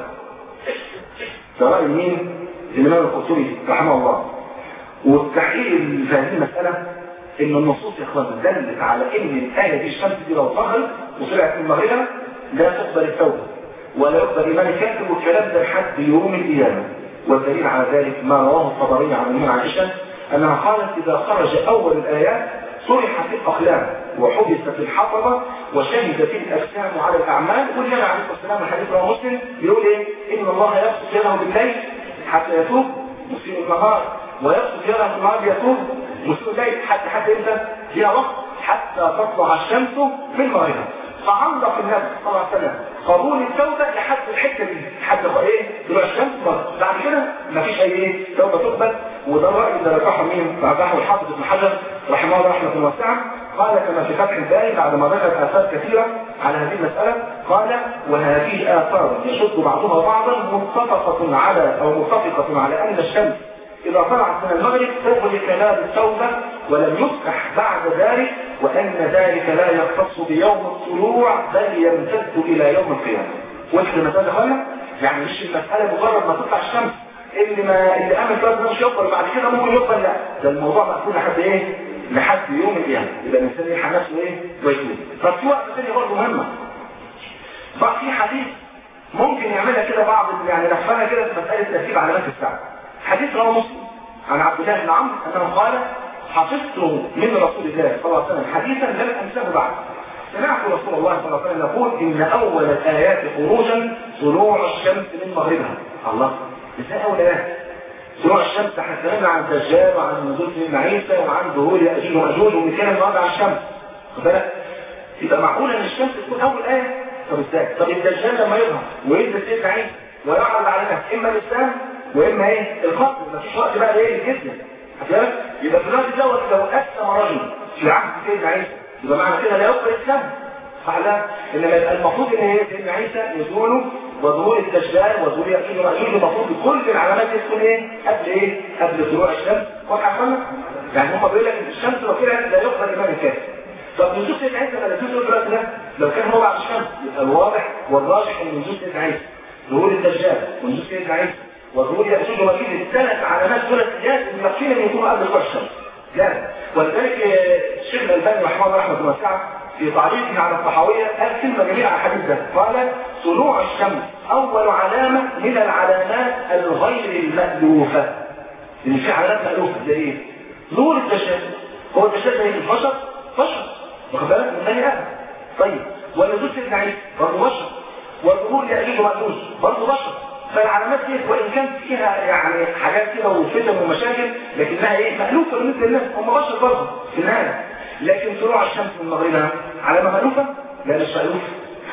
ده راي مين؟ الامام القرطبي رحمه الله والتحقيق في هذه المساله ان النصوص يا اخوانا دلت على ان الايه دي الشمس دي لو ظهرت وطلعت من مغربها لا تقبل التوبه ولا يقبل ايمان الكافر والكلام ده لحد يوم القيامه والدليل على ذلك ما رواه الطبري عن ام عائشه انها قالت اذا خرج اول الايات صرحت الاقلام وحبست الحطبه وشهدت الاجسام على الاعمال والنبي عليه الصلاه والسلام الحديث رواه مسلم بيقول ايه ان الله يبسط يده بالليل حتى يتوب مسيء النهار ويبسط يده في النهار يتوب مسيء الليل حتى حتى امتى؟ فيها وقت حتى تطلع الشمس من مغربها فعلق النبي صلى الله عليه وسلم قبول التوبة لحد الحتة دي لحد ايه طلوع الشمس مرة بعد كده مفيش اي ايه توبة تقبل وده الرأي اللي رجحه مين رجحه الحافظ ابن حجر رحمه الله رحمة واسعة قال كما في فتح الباري بعد ما ذكر آثار كثيرة على هذه المسألة قال وهذه آثار يشد بعضها بعضا متفقة على أو متفقة على أن الشمس إذا طلعت من المغرب أغلق باب التوبة ولم يفتح بعد ذلك وأن ذلك لا يختص بيوم الطلوع بل يمتد إلى يوم القيامة. وانت المسألة خلق يعني مش المسألة مجرد ما تطلع الشمس اللي ما اللي قام الجواز مش يقبل بعد كده ممكن يقبل لا ده الموضوع مقفول لحد ايه؟ لحد يوم القيامة يبقى الإنسان يلحق نفسه ايه؟ ويتوب. طب في وقت ثاني برضه مهمة. بقى في حديث ممكن يعملها كده بعض يعني نفسها كده في مسألة ترتيب علامات الساعة. حديث رواه مسلم عن عبد الله بن عمرو انه قال حفظت من رسول الله صلى الله عليه وسلم حديثا لم انساه بعد سمعت رسول الله صلى الله عليه وسلم يقول ان اول الايات خروجا طلوع الشمس من مغربها الله ازاي اول ايات طلوع الشمس حكينا عن الدجال وعن نزول سيدنا عيسى وعن ظهور ياجوج وماجوج وبنتكلم النهارده عن الشمس خد بالك يبقى معقول ان الشمس تكون اول ايه طب ازاي طب الدجال لما يظهر وينزل سيدنا عيسى ويعرض علينا اما الاسلام واما ايه القتل مفيش وقت بقى ايه الجسم هتلاقي يبقى في الوقت دوت لو اسلم رجل في عهد سيدنا عيسى يبقى معنى كده لا يقبل الاسلام صح لا انما يبقى المفروض ان هي سيدنا عيسى نزوله وظهور الدجال وظهور ياجوج وماجوج المفروض كل العلامات دي تكون ايه قبل ايه قبل طلوع الشمس واضحه يا يعني هم بيقول لك الشمس لو طلعت لا يقبل ايمان الكافر طب نزول سيدنا عيسى ولا نزول الوقت ده لو كان هو بعد الشمس يبقى الواضح والراجح ان نزول سيدنا عيسى ظهور الدجال ونزول سيدنا عيسى وظهور يأجوج ومأجوج الثلاث علامات دول السياسة اللي يقين ان يكونوا قبل طلوع الشمس لا ولذلك الشيخ الألباني رحمه الله رحمه واسعة في تعليقه على الصحاوية قال كلمة جميلة على الحديث ده قال طلوع الشمس أول علامة من العلامات الغير المألوفة اللي في علامات مألوفة زي ايه؟ ظهور الدجال هو الدجال زي البشر بشر واخد بالك من بني آدم طيب ونزول سيدنا عيسى برضه بشر وظهور يأجوج ومأجوج برضه بشر فالعلامات دي وإن كان فيها يعني حاجات كده وفتن ومشاكل لكنها ايه مألوفة بالنسبة للناس هم بشر برضه في النهاية لكن طلوع الشمس من مغربها علامة مألوفة لا مش مألوفة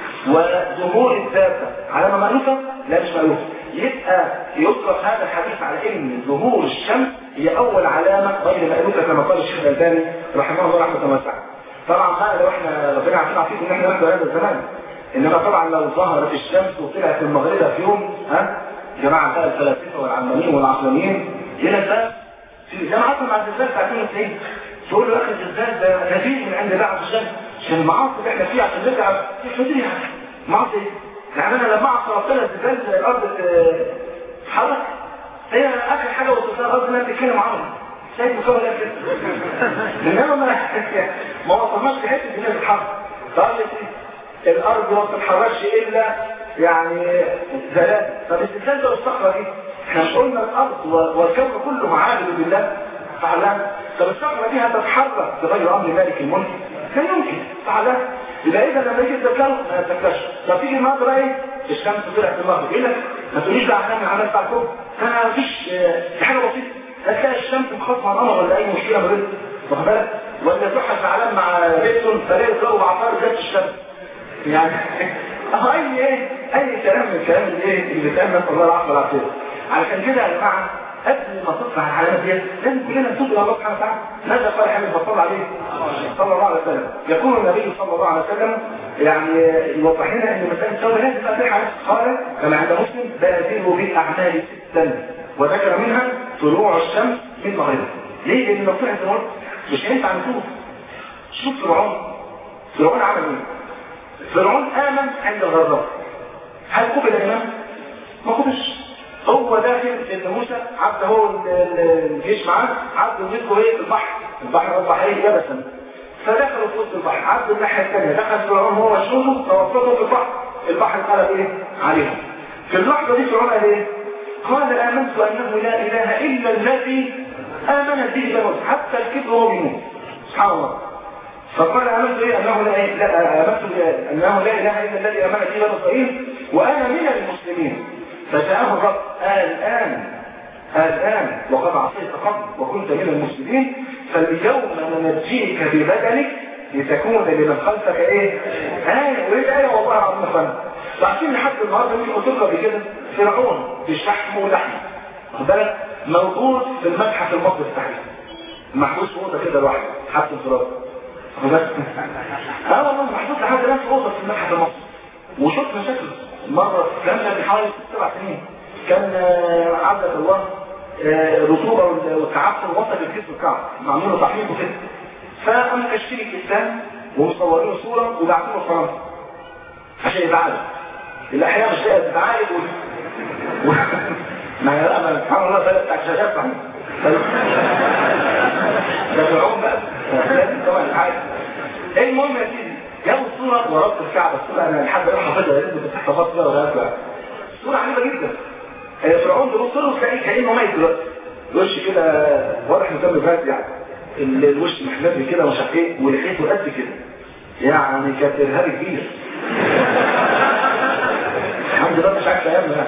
وظهور الدابة علامة مألوفة لا مش مألوفة يبقى يطلق هذا الحديث على ان ظهور الشمس هي اول علامة غير مألوفة كما قال الشيخ الألباني رحمه الله رحمة واسعة طبعا هذا لو احنا ربنا عارفين فيكم ان احنا نحن هذا الزمان انما طبعا لو ظهرت الشمس وطلعت من مغربها في يوم ها جماعة بقى الفلاسفة والعلمانيين والعقلانيين هنا ده في جماعتهم مع الزلزال بتاع 92 تقول له يا اخي الزلزال ده نتيجة من عند الله عز وجل عشان المعاصي اللي احنا فيها عشان نرجع تدري معاصي يعني انا لما اعصر ربنا الزلزال الارض تتحرك هي اخر حاجه وصلتها الارض انها تتكلم عربي شايف مصور كده انما ما ما وصلناش لحته ان هي تتحرك طيب الارض ما بتتحركش الا يعني زلازل طب الزلزال ده والصخره دي احنا مش قلنا الارض والكون كله عابد بالله فعلا طب الصخره دي هتتحرك بغير امر مالك الملك لا يمكن فعلا يبقى اذا لما يجي الزلزال ما تتكلمش طب تيجي النهارده ايه الشمس طلعت المغرب يقول لك ما تقوليش بقى عشان العمل بتاعكم انا مفيش حاجه بسيطه هتلاقي الشمس مخاصمه القمر ولا اي مشكله ما بينهم واخد بالك ولا تروح زعلان مع بيتون فلاقي الجو عطار جت الشمس يعني اه اي ايه اي كلام من الكلام اللي ايه اللي بيتقال نسال الله العافيه والعافيه علشان كده يا جماعه قبل ما تطلع العلامات دي لازم كلنا نتوب الى الله سبحانه وتعالى ماذا قال حبيب صلى عليه صلى الله عليه وسلم يقول النبي صلى الله عليه وسلم يعني يوضح لنا ان مسائل التوبه لازم تبقى فيها قال كما عند مسلم بادروا بالاعمال ستا وذكر منها طلوع الشمس من مغربها ليه؟ لان لو طلعت الارض مش هينفع نشوف شوف فرعون فرعون عمل ايه؟ فرعون آمن عند الغراب هل قبل الإمام؟ ما قبلش هو داخل ان موسى عبد هو الجيش معاه عبد يمسكوا ايه في البحر البحر اصبح ايه يبسا فدخلوا في وسط البحر عبد الناحيه الثانيه دخل فرعون هو وشوفه توسطوا في البحر البحر قلب ايه عليهم في اللحظه دي فرعون قال ايه قال امنت انه لا اله الا الذي امنت به بنو حتى الكبر وهو بيموت سبحان الله فقال امنت ايه انه لا لا امنت انه لا اله الا الذي امنت به بنو اسرائيل وانا من المسلمين فجاءه الرب الان الان وقد عصيت قبل وكنت من المسلمين فاليوم ننجيك ببدنك لتكون لمن خلفك ايه آية وايه آية والله العظيم فن وعارفين لحد النهارده مش قلت لكم قبل كده فرعون بشحم ولحم خد بالك موجود في المتحف المصري التحرير محبوس في اوضه كده لوحده حتى التراب بس اه والله محبوس لحد الان في اوضه في المتحف المصري وشفنا شكله مرة كان من حوالي ست سبع سنين كان عبدة الله الرطوبة والتعفن وصل للجسم بتاعه معمول له تحقيق وكده فقام كشفين الإسلام ومصورين صورة وبعتوه فرنسا عشان يتعالج الأحياء مش لاقيه تتعالج و... ما هي بقى سبحان الله بلد بتاع الشاشات صحيح ده فرعون بقى لازم طبعا يتعالج المهم يا سيدي جابوا الصورة وربط الكعبة الصورة أنا لحد الآن حافظها لازم بتحتفظ كده ولا لا صورة عجيبة جدا فرعون بيبص له تلاقيه كأنه ميت دلوقتي الوش كده واضح انه كان بيفات يعني الوش محمد كده ومش عارف ايه ولحيته قد كده يعني كانت ارهاب كبير الحمد لله مش عارف ايامنا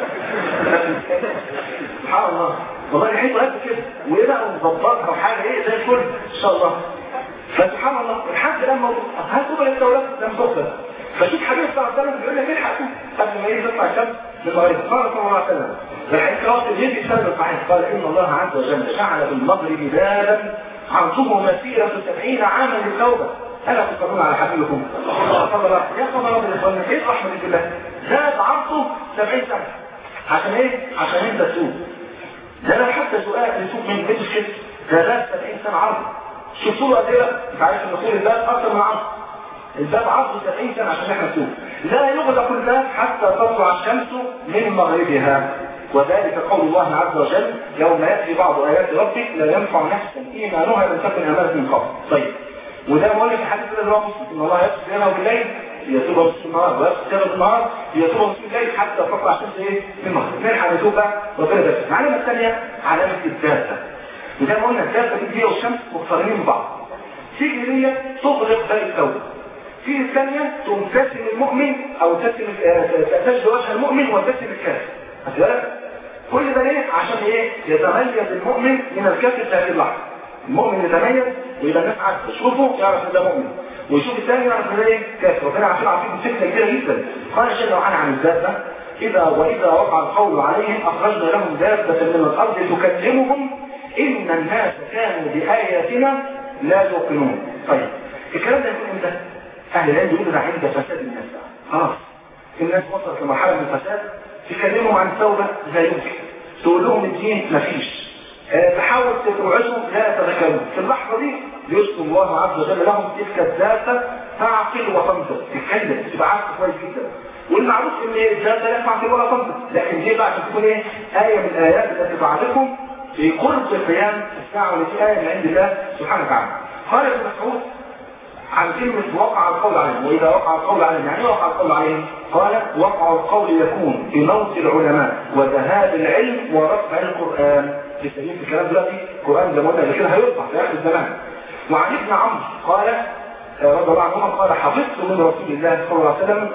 سبحان الله والله لحيته قد كده وايه بقى مظبطها وحاجه ايه زي الفل ان شاء الله فسبحان الله الحد الان موجود هل قبل الدولات لم تقبل فشوف حبيب صلى الله عليه وسلم بيقول لك الحق قبل ما يجي يطلع الشمس من المغرب قال صلى الله عليه وسلم والحديث رواه الترمذي بسند صحيح قال ان الله عز وجل جعل بالمغرب بابا عرضه مسيره سبعين عاما للتوبه الا تصلون على حبيبكم صلى الله عليه يا خبر رب الاخوان ايه رحمه الله زاد عرضه 70 سنه عشان ايه؟ عشان انت تتوب ده لو حتى سؤال تتوب من بيت الشرك ده زاد 70 سنه عرض شوف طوله قد ايه انت عارف ان طول الباب اكثر من عرض الباب عرضه 70 سنه عشان احنا نشوف لا يغلق الباب حتى تطلع الشمس من مغربها وذلك قول الله عز وجل يوم ياتي بعض ايات ربك لا ينفع نفسا ايمانها لم تكن امانه من قبل طيب وده مؤلف الحديث ده اللي هو مسلم ان الله يسجد لنا بالليل يتوب نصف النهار ويسجد بالنهار يتوب نصف الليل حتى تطلع الشمس ايه من المغرب اثنين علامتين بقى ربنا بس العلامه الثانيه علامه الدابه وده ما قلنا الدابه دي والشمس مقترنين ببعض في هي تغلق باب التوبه في الثانية تبتسم المؤمن او تبتسم تجد وجه المؤمن وتبتسم الكافر خد بالك كل ده ليه عشان ايه يتميز المؤمن من الكافر في هذه اللحظه المؤمن يتميز ويبقى الناس عارفه تشوفه يعرف ان ده مؤمن ويشوف الثاني يعرف ان ده ايه كافر ربنا عارفين عارفين فتنه كبيره جدا قال جل وعلا عن الذات ده اذا واذا وقع القول عليهم اخرجنا لهم دابه من الارض تكلمهم ان الناس كانوا باياتنا لا يوقنون طيب الكلام ده يكون امتى؟ اهل العلم يقولوا ده عند فساد الناس خلاص الناس وصلت لمرحله من الفساد تكلمهم عن التوبه لا يمكن تقول لهم الدين مفيش أه تحاول توعظهم لا يتذكرون في اللحظه دي يرسل الله عز وجل لهم تلك الذات تعقل وتنطق تتكلم تبقى عارف كويس جدا والمعروف ان الذات لا تعقل ولا تنطق لكن دي بقى عشان تكون ايه ايه من الايات التي تعرفكم في قرب قيام الساعه والتي ايه من عند الله سبحانه وتعالى قال ابن مسعود عن كلمة وقع القول عليهم وإذا وقع القول عليهم يعني وقع القول عليهم قال وقع القول يكون بموت العلماء وذهاب العلم ورفع القرآن لسبيل في الكلام دلوقتي القرآن زي ما قلنا كده هيرفع في آخر الزمان وعن ابن عمرو قال رضي الله عنهما قال حفظت من رسول الله صلى الله عليه وسلم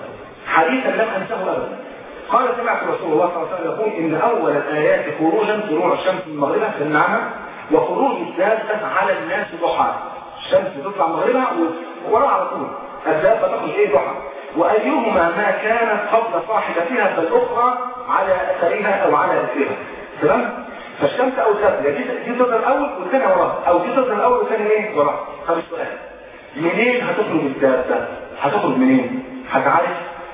حديثا لم أنساه أبدا قال سمعت رسول الله صلى الله عليه وسلم يقول إن أول الآيات خروجا طلوع الشمس من مغربها في النعمة وخروج الدابة على الناس ضحى الشمس تطلع مغربها ووراها على طول الدابة تخرج ايه ضحى وأيهما ما كانت قبل صاحبتها فالأخرى على أثرها أو على أثرها تمام؟ فالشمس أو الدابة دي دي تظهر الأول والثانية وراها أو دي تظهر الأول والثانية إيه وراها طب السؤال منين هتخرج الدابة؟ هتخرج منين؟ هتعرف؟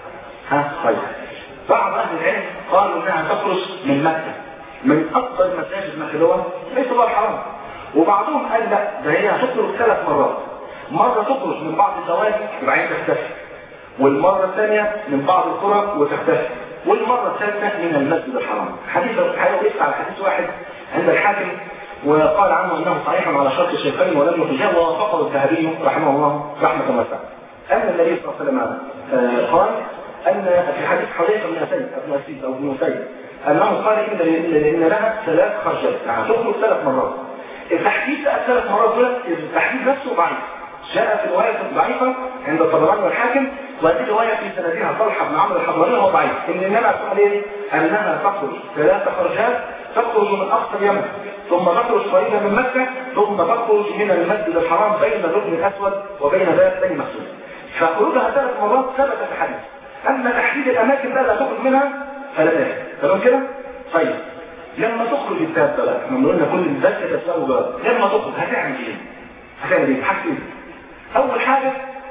ها طيب بعض أهل العلم قالوا إنها تخرج من مكة من أفضل مساجد مكة اللي هو بيت الله الحرام وبعضهم قال لا ده هي هتخرج ثلاث مرات مرة تخرج من بعض الزواج وبعدين تختفي والمرة الثانية من بعض القرى وتختفي والمرة الثالثة من المسجد الحرام حديث حديث على حديث واحد عند الحاكم وقال عنه انه صحيح على شرط الشيخين ولم يتجاوز ووافقه الذهبي رحمه الله رحمة واسعة أن النبي صلى الله عليه وسلم قال أن في حديث حذيفة بن أسيد ابن أسيد أو ابن أسيد أنه قال إن إن لها ثلاث خرجات يعني تخرج ثلاث مرات التحديد بقى الثلاث مرات دول التحديد نفسه ضعيف جاء في رواية ضعيفة عند الطبراني والحاكم وهذه رواية في سندها طلحة بن عمرو الحضرمي هو ضعيف ان النبي قال ايه انها تخرج ثلاث خرجات تخرج من اقصى اليمن ثم تخرج قريبا من مكة ثم تخرج من المسجد الحرام بين الركن الاسود وبين باب بني مسعود فخروجها ثلاث مرات ثبت في الحديث اما تحديد الاماكن بقى لا تخرج منها فلا تهدي تمام كده؟ طيب لما تخرج الدابه بقى احنا قلنا كل الدابه تساوي بقى لما تخرج هتعمل ايه؟ هتعمل ايه؟ حاجتين اول حاجه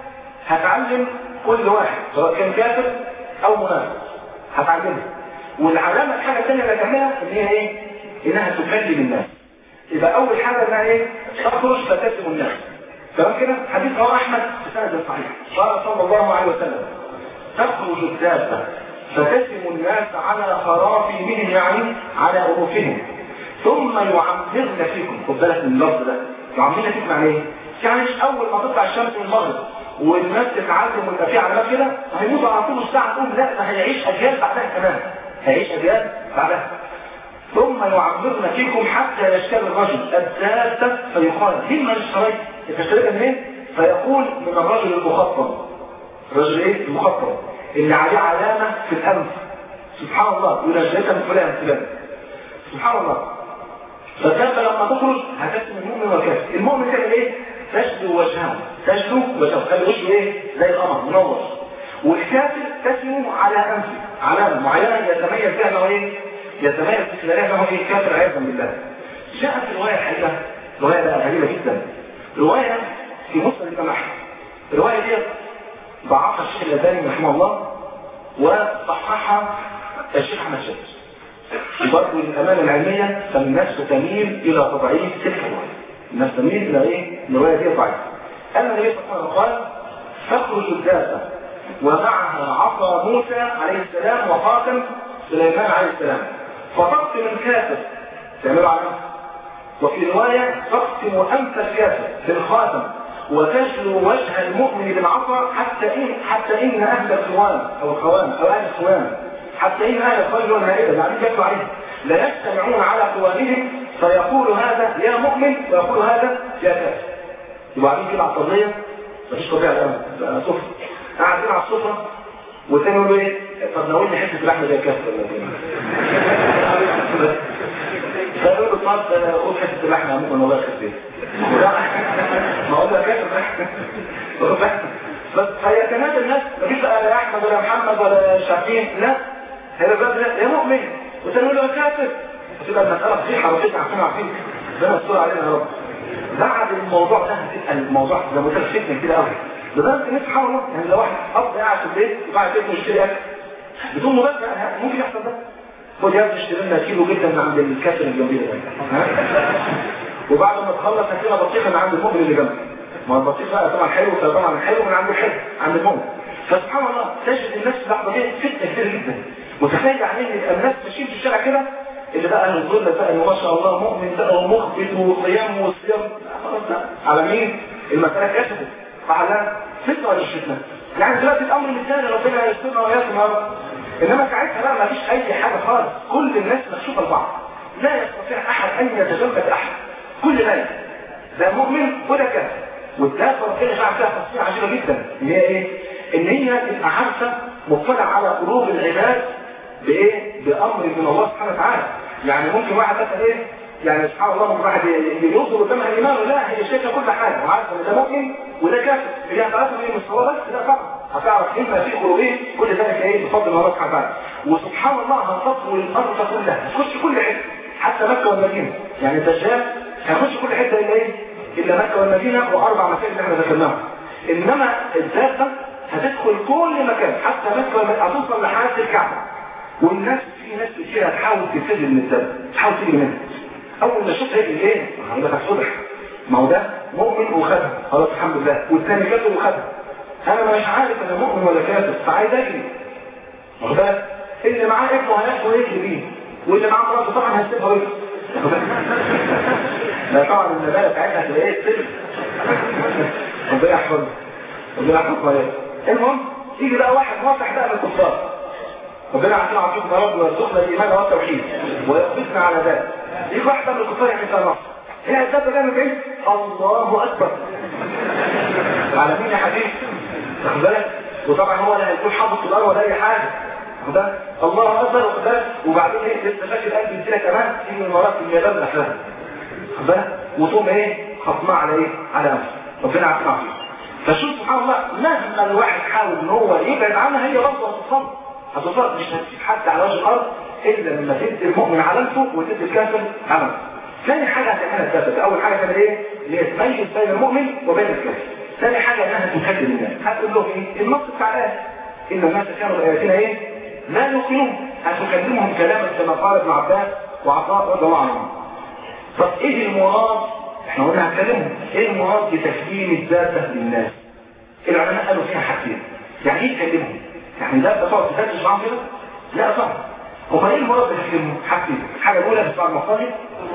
هتعلم كل واحد سواء كان كافر او منافق هتعلمه والعلامه الحاجه الثانيه اللي هتعملها ان هي ايه؟ انها تكلم الناس يبقى اول حاجه انها ايه؟ تخرج فتسم الناس تمام كده؟ حديث رواه احمد في سند صحيح قال صلى الله عليه وسلم تخرج الدابه فتسم الناس على خرافيهم يعني على أنوفهم ثم يعمرن فيكم خد بالك من اللفظ ده يعمرن فيكم يعني ايه؟ يعني مش أول ما تطلع الشمس من المغرب والناس تتعلم ويبقى في علامات كده هيموتوا على طول الساعة تقول لا ده هيعيش أجيال بعدها كمان هيعيش أجيال بعدها ثم يعمرن فيكم حتى يشتري الرجل الثالثة فيقال مما اشتريت؟ انت اشتريتها منين؟ فيقول من الرجل المخطط الرجل ايه؟ المخطط اللي عليه علامة في الأنف سبحان الله يقول أنا من فلان فلان سبحان الله فالدابة لما تخرج هتسم المؤمن والكافر المؤمن كان ايه؟ تشدو وجهه تشدو وجهه خلي وشه ايه؟ زي القمر منور والكافر تسمو على أنفه علامة معينة يتميز بها انه ايه؟ يتميز في خلالها انه ايه؟ كافر عياذا بالله جاءت رواية حقيقة رواية بقى غريبة جدا رواية في مسند الإمام أحمد الرواية دي ضعفها الشيخ الألباني رحمه الله وصححها الشيخ أحمد شاكر وبرضه الأمانة العلمية فالنفس تميل إلى تضعيف تلك الرواية نستميل الى ايه؟ الروايه دي ضعيفه. ان النبي صلى الله عليه وسلم قال تخرج الدابه ومعها عصا موسى عليه السلام وخاتم سليمان عليه السلام فتقسم الكافر تعملوا على وفي رواية تقسم أنف الكافر بالخاتم وتجلو وجه المؤمن بالعصا حتى إن حتى إن أهل الخوان أو الخوان أو أهل الخوان حتى إن أهل الخوان والمائدة يعني جلوا عليهم لا يجتمعون على خوانهم فيقول هذا يا مؤمن ويقول هذا يا كافر وبعدين كده على الطبيعية مفيش طبيعة الآن سفرة قاعدين على السفرة والتاني يقول له ايه طب نقول لي حته اللحمه زي كافر ولا ايه فيقول له طب قول حته اللحمه ممكن والله خفيف ما هو ده كافر بس هي كمان الناس مفيش بقى لا احمد ولا محمد ولا شافعين لا هي بقى يا مؤمن والتاني يقول له يا كافر تبقى المساله صحيحه وكده عارفين عارفين ربنا يستر علينا يا رب بعد الموضوع ده هتبقى الموضوع زي ما قلت لك فتنه كده قوي لدرجه ان سبحان الله يعني لو واحد اب قاعد في البيت وقاعد بيت مشتري اكل بدون مبالغه ممكن يحصل ده خد يا ابني اشتري لنا كيلو جدا من عند الكافر اللي جنبينا ده ها وبعد ما تخلص هات لنا بطيخه من عند المؤمن اللي جنبك ما البطيخ بقى طبعا حلو فطبعا الحلو من عند الحلو عند المؤمن فسبحان الله تجد الناس في اللحظه دي فتنه كتير جدا متخيل يعني ان يبقى الناس ماشيين في الشارع كده اللي بقى اهل الظل بقى اللي ما شاء الله مؤمن بقى ومخبت وصيام وصيام خلاص بقى على مين؟ المساله كشفت فعلا فتنه ولا مش فتنه؟ يعني دلوقتي الامر مثالي ربنا يسترنا وياكم يا رب انما ساعتها بقى ما فيش اي حاجه خالص كل الناس مكشوفه لبعض لا يستطيع احد ان يتجمد احد كل ناس ده مؤمن وده كافر والثالثه ربنا جعل فيها تفصيل عجيبه جدا اللي هي ايه؟ ان هي تبقى عارفه مطلع على قلوب العباد بايه؟ بامر من الله سبحانه وتعالى يعني ممكن واحد مثلا ايه؟ يعني سبحان الله ممكن واحد يوصل قدامها الايمان لا هي شايفه كل حاجه وعارفه ان ده مؤمن وده كافر هي هتعرفها من المستوى بس لا طبعا هتعرف مما في قلوبهم كل ذلك ايه بفضل الله سبحانه وتعالى وسبحان الله هتطوي الارض كلها تخش كل حته حتى مكه والمدينه يعني الدجال هيخش كل حته الا ايه؟ الا مكه والمدينه واربع مساجد اللي احنا ذكرناهم انما الدابه هتدخل كل مكان حتى مكه والمدينه هتوصل لحد الكعبه والناس في ناس كتير هتحاول تسجل من الدابه تحاول تيجي منها اول ما اشوف هيجي ايه؟ هيبقى هتصبح ما هو ده مؤمن وخدها خلاص الحمد لله والثاني كافر وخدها انا مش عارف انا مؤمن ولا كافر فعايز اجري واخد بالك اللي معاه ابنه هياخده ويجري بيه واللي معاه مراته طبعا هيسيبها ويجري لا طبعا النبالة بتاعتها هتبقى ايه السر ربنا يحفظ ربنا يحفظ المهم يجي بقى واحد ناصح بقى من الكفار ربنا يعطينا عطيك يا رب ويرزقنا الايمان والتوحيد ويثبتنا على ذلك يجي واحد من الكفار يعمل فيها نصر هنا الدابه جايه من بعيد الله اكبر على مين يا حبيبي واخد بالك وطبعا هو لا هيكون حافظ في الارض ولا اي حاجه واخد بالك الله اكبر واخد بالك وبعدين ايه لسه فاكر قلب يدينا كمان تيجي من وراك اليابان نفسها واخد بالك وتقوم ايه خصمها على ايه على نفسه ربنا يعطينا عافيه فشوف سبحان الله مهما الواحد حاول ان هو يبعد عنها هي برضه هتصل هتصل مش هتسيب حد على وجه الارض الا لما تدي المؤمن علامته وتدي الكافر علامته ثاني حاجه هتعملها الثالثه اول حاجه كانت ايه اللي هي تميز بين المؤمن وبين الكافر ثاني حاجه انها تكلم الناس هتقول لهم ايه النص بتاع الايه ان الناس كانوا باياتنا ايه لا يوقنون هتكلمهم كلاما كما قال ابن عباس وعطاء رضي الله عنهم طب ايه المراد احنا قلنا هنكلمهم ايه المراد بتكليم الذات للناس العلماء قالوا فيها حاجتين يعني ايه تكلمهم يعني ده بتقعد تفتش معاهم كده لا طبعا هو ايه المراد بتكلمهم حاجتين الحاجه الاولى بتاع المصادر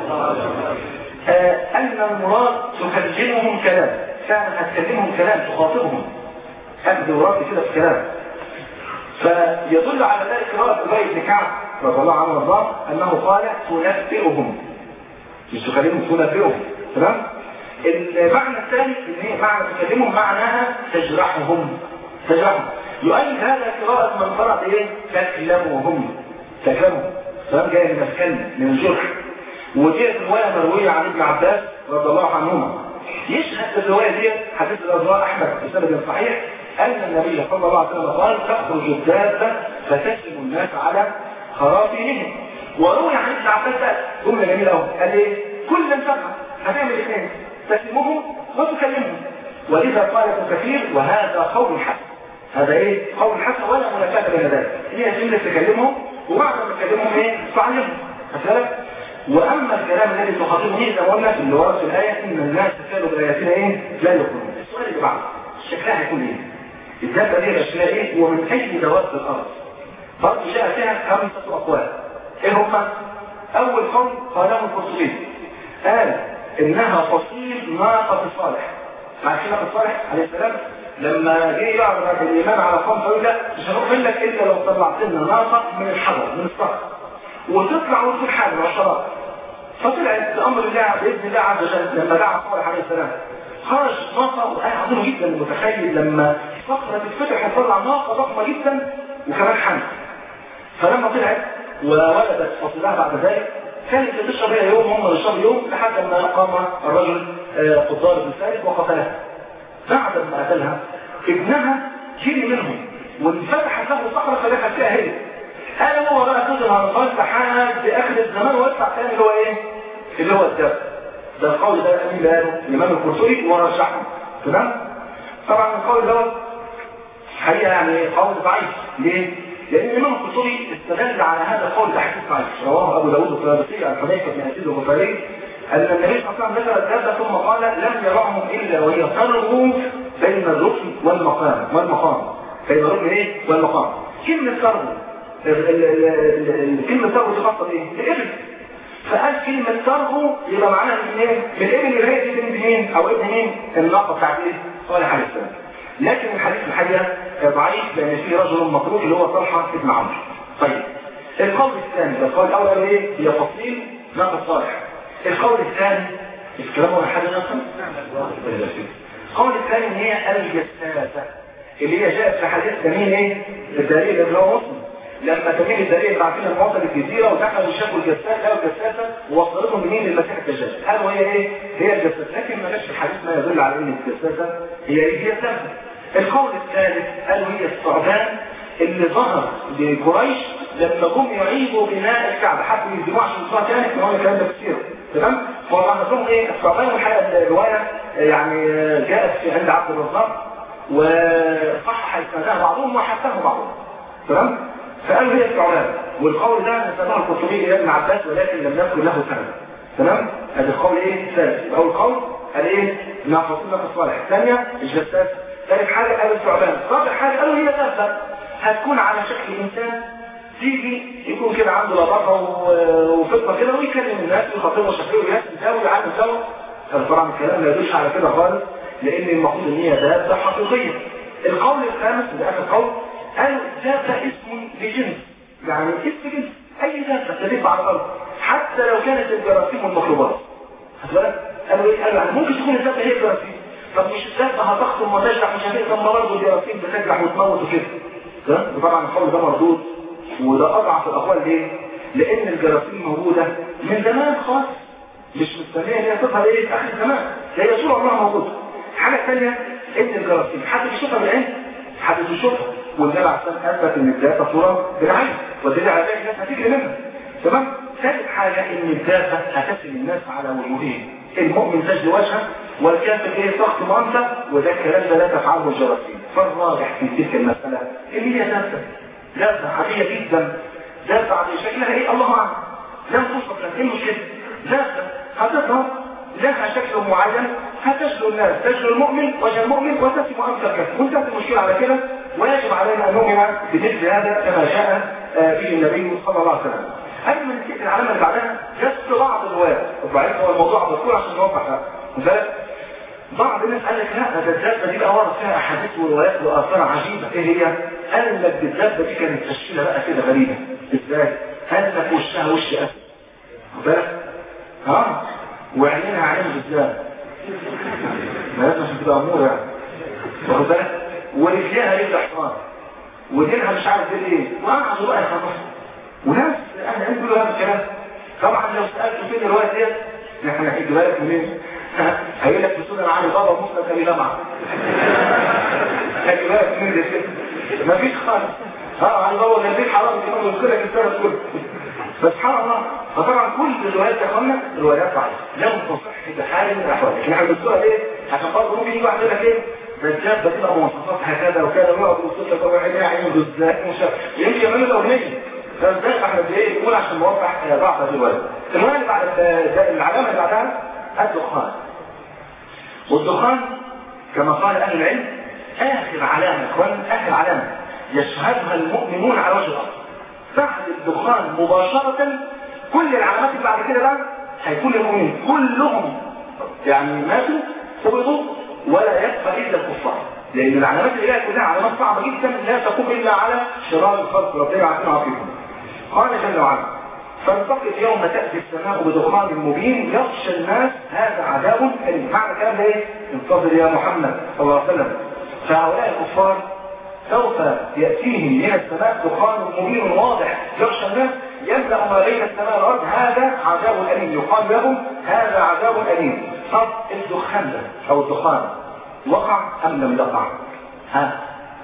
آه ان المراد تكلمهم كلام فعلا هتكلمهم كلام تخاطبهم أخذ ورد كده في كلام فيدل على ذلك قراءة أبي بن كعب رضي الله عنه وارضاه أنه قال تنبئهم مش تكلمهم تنبئهم تمام المعنى الثاني ان هي معنى تكلمهم معناها تجرحهم تجرحهم يؤيد هذا قراءة من قرأ ايه تكلمهم تكلمهم تمام جاي من الكلم من الجرح ودي رواية مروية عن ابن عباس رضي الله عنهما يشهد الرواية دي حديث الأزواء أحمد بسند صحيح أن النبي صلى الله عليه وسلم قال تخرج الدابة فتسلم الناس على خرابيهم وروي عن ابن عباس جملة جميلة أوي قال إيه كل انتقى هتعمل اثنين تسلمهم وتكلمهم ولذا قال ابن كثير وهذا قول حسن هذا ايه قول حسن ولا منافاة بين ذلك هي جملة تكلمهم وبعد ما تكلمهم ايه تعلمهم مثلا واما الكلام الذي تخاطبه زي ما قلنا اللي ورد في الايه ان الناس كانوا باياتنا ايه لا يؤمنون السؤال اللي بعده شكلها هيكون ايه الدابه دي شكلها ايه ومن اي دواب الارض برضه جاء فيها خمسه اقوال ايه هم اول قول قاله الفصيل قال انها فصيل ناقه صالح مع ناقه صالح عليه السلام لما جه يعرض الايمان على قوم فقال لا مش هنؤمن لك الا لو طلعت لنا ناقه من الحجر من الصخر وتطلع وتكون حاجه عشرات فطلعت بامر الله باذن الله عز وجل لما دعا صالح عليه السلام خرج ناقه وآية عظيمه جدا متخيل لما صخره تتفتح وتطلع ناقه ضخمه جدا وكمان حمل فلما طلعت وولدت فصلها بعد ذلك كانت تشرب هي يوم هم يشرب يوم لحد ما قام الرجل قدار بن ثابت وقتلها بعد ما قتلها ابنها جري منهم وانفتحت له صخره فدخل فيها هي قال هو بقى فضل هربان لحد اخر الزمان ويطلع تاني اللي هو ايه؟ اللي هو الدم ده القول ده مين اللي قاله؟ الامام القرطبي ورشحه تمام؟ طبعا القول دوت حقيقه يعني قول ضعيف ليه؟ لان الامام القرطبي استدل على هذا القول بحديث ضعيف رواه ابو داوود الطيالسي عن حذيفه بن اسيد الغفاري ان النبي صلى الله عليه وسلم ذكر الدابه ثم قال لم يرعهم الا وهي ترغب بين الركن والمقام والمقام بين الركن ايه؟ والمقام كلمه ترغب كلمة ترغو تخصص ايه؟ الابن فقال كلمة ترغو يبقى معناها من ايه؟ من الابن اللي هي ابن مين؟ او ابن مين؟ الناقة بتاعت ايه؟ صالح عليه السلام لكن الحديث الحقيقة ضعيف لان في رجل مطروح اللي هو طلحة ابن عمرو طيب القول الثاني القول الاول قالوا ايه؟ هي فصيل ناقة صالح القول الثاني الكلام هو حاجة نفسه؟ القول الثاني ان هي الجساسة اللي هي جاءت في حديث جميل ايه؟ الدليل اللي هو مسلم لما تميل الدليل بعتين المواطن الجزيرة ودخلوا شافوا الجساسة لقوا الجساسة ووصلتهم منين للمسيح الدجال قالوا هي ايه؟ هي الجساسة لكن ما جاش في الحديث ما يدل على ان الجساسة هي ايه؟ هي الدم القول الثالث قالوا هي الثعبان اللي ظهر لقريش لما جم يعيدوا بناء الكعبة حتى يهزموها عشان يطلعوا تاني كان هو الكلام ده كتير تمام؟ فظهر لهم ايه؟ الثعبان والحقيقة الرواية يعني جاءت في عند عبد الرزاق وصحح اسنادها بعضهم وحسنه بعضهم تمام؟ فقالوا هي الثعبان والقول ده نسماه القرطبي الى ابن عباس ولكن لم يذكر له سند تمام هذا القول ايه ثالث يبقى اول قول قال ايه انها فصيله في الصالح الثانيه الجساس ثالث حاجه قالوا الثعبان رابع حاجه قالوا هي دابه هتكون على شكل انسان تيجي يكون كده عنده لطافه وفطنه كده ويكلم الناس ويخاطبهم وشكله الناس يساوي يعمل سوا طبعا الكلام لا يدلش على كده خالص لان المفروض ان هي دابه حقيقيه القول الخامس ده اخر قول قالوا دابة اسم لجنس يعني اسم جنس اي دابة تلف على الارض حتى لو كانت الجراثيم والميكروبات هتبقى قالوا ايه قالوا يعني ممكن تكون الدابة هي الجراثيم طب مش الدابة هتخطم وتجرح مش هتقدر ما برضه الجراثيم بتجرح وتموت وكده تمام وطبعا القول ده مردود وده اضعف الاقوال ليه؟ لان الجراثيم موجودة من زمان خالص مش مستنيه ان هي تظهر ايه في اخر الزمان هي طول عمرها موجودة الحاجة الثانية ان الجراثيم حد بيشوفها بالعين حد بيشوفها والنبي عليه الصلاه اثبت ان الدافه صوره بالعين والدليل على ذلك الناس هتجري منها تمام ثالث حاجه ان الدافه هتسم الناس على وجوهين المؤمن سجد وجهه والكافر ايه ضغط منطق وده الكلام ده لا تفعله الجراثيم فالراجح في تلك المساله اللي هي دافه دافه عاديه جدا دافه عاديه شكلها ايه الله اعلم لم توصف لك ايه المشكله دافه هتظهر لها شكل معين هتشلو الناس تشلو المؤمن وجه المؤمن وتسم أنفك وانتهت المشكلة على كده ويجب علينا أن نؤمن بمثل هذا كما جاء به النبي صلى الله عليه وسلم قبل ما ننتقل العلامة اللي بعدها جت بعض الروايات الضعيف هو الموضوع مذكور عشان نوضح ده بعض الناس قال لك لا ده الدابه دي بقى ورد فيها احاديث وروايات واثار عجيبه ايه هي؟ قال لك الدابه دي كانت تشكيله بقى كده غريبه ازاي؟ قال لك وشها وش اسد بالك؟ ها؟ وعينيها عين بالذات ما لازم عشان تبقى امور يعني واخد بالك؟ ورجليها رجل حصان ودينها مش عارف دي ايه وقعدوا بقى يخلصوا وناس اهل العلم بيقولوا هذا الكلام طبعا لو سالت فين الروايه ديت احنا هيجي بالك منين؟ هيقول لك في سنن علي بابا ومسلم ابي لمعه هيجي بالك منين ده كده مفيش خالص اه علي بابا ده البيت حرام كمان يذكر لك السنه كله فسبحان الله فطبعا كل الروايات يا اخوانا روايات ضعيفه لم تصح بحال من الاحوال لكن احنا بنذكرها ليه؟ عشان برضه ممكن يجي واحد يقول لك ايه؟ الرجال بتبقى مواصفات هكذا وكذا ويقعد يوصف لك هو عينيه عينه ازاي ومش يمشي يعمل له اغنيه فازاي احنا بايه نقول عشان نوضح ضعف هذه الولاده المهم اللي بعد العلامه اللي بعدها الدخان والدخان كما قال اهل العلم اخر علامه اخوان اخر علامه يشهدها المؤمنون على وجه الارض بعد الدخان مباشره كل العلامات اللي بعد كده بقى هيكون المؤمنين كلهم يعني ماتوا قبضوا ولا يبقى الا الكفار لان العلامات اللي جايه كلها علامات صعبه جدا لا تقوم الا على شرار الخلق ربنا يعافينا ويعافيكم قال جل وعلا فانتقد يوم تأتي السماء بدخان مبين يخشى الناس هذا عذاب أليم معنى الكلام ده ايه؟ انتظر يا محمد صلى الله عليه وسلم فهؤلاء الكفار سوف يأتيهم من السماء دخان مبين واضح يخشى الناس يملأ ما بين السماء والأرض هذا عذاب أليم يقال لهم هذا عذاب أليم طب الدخان ده أو الدخان وقع أم لم يقع؟ ها؟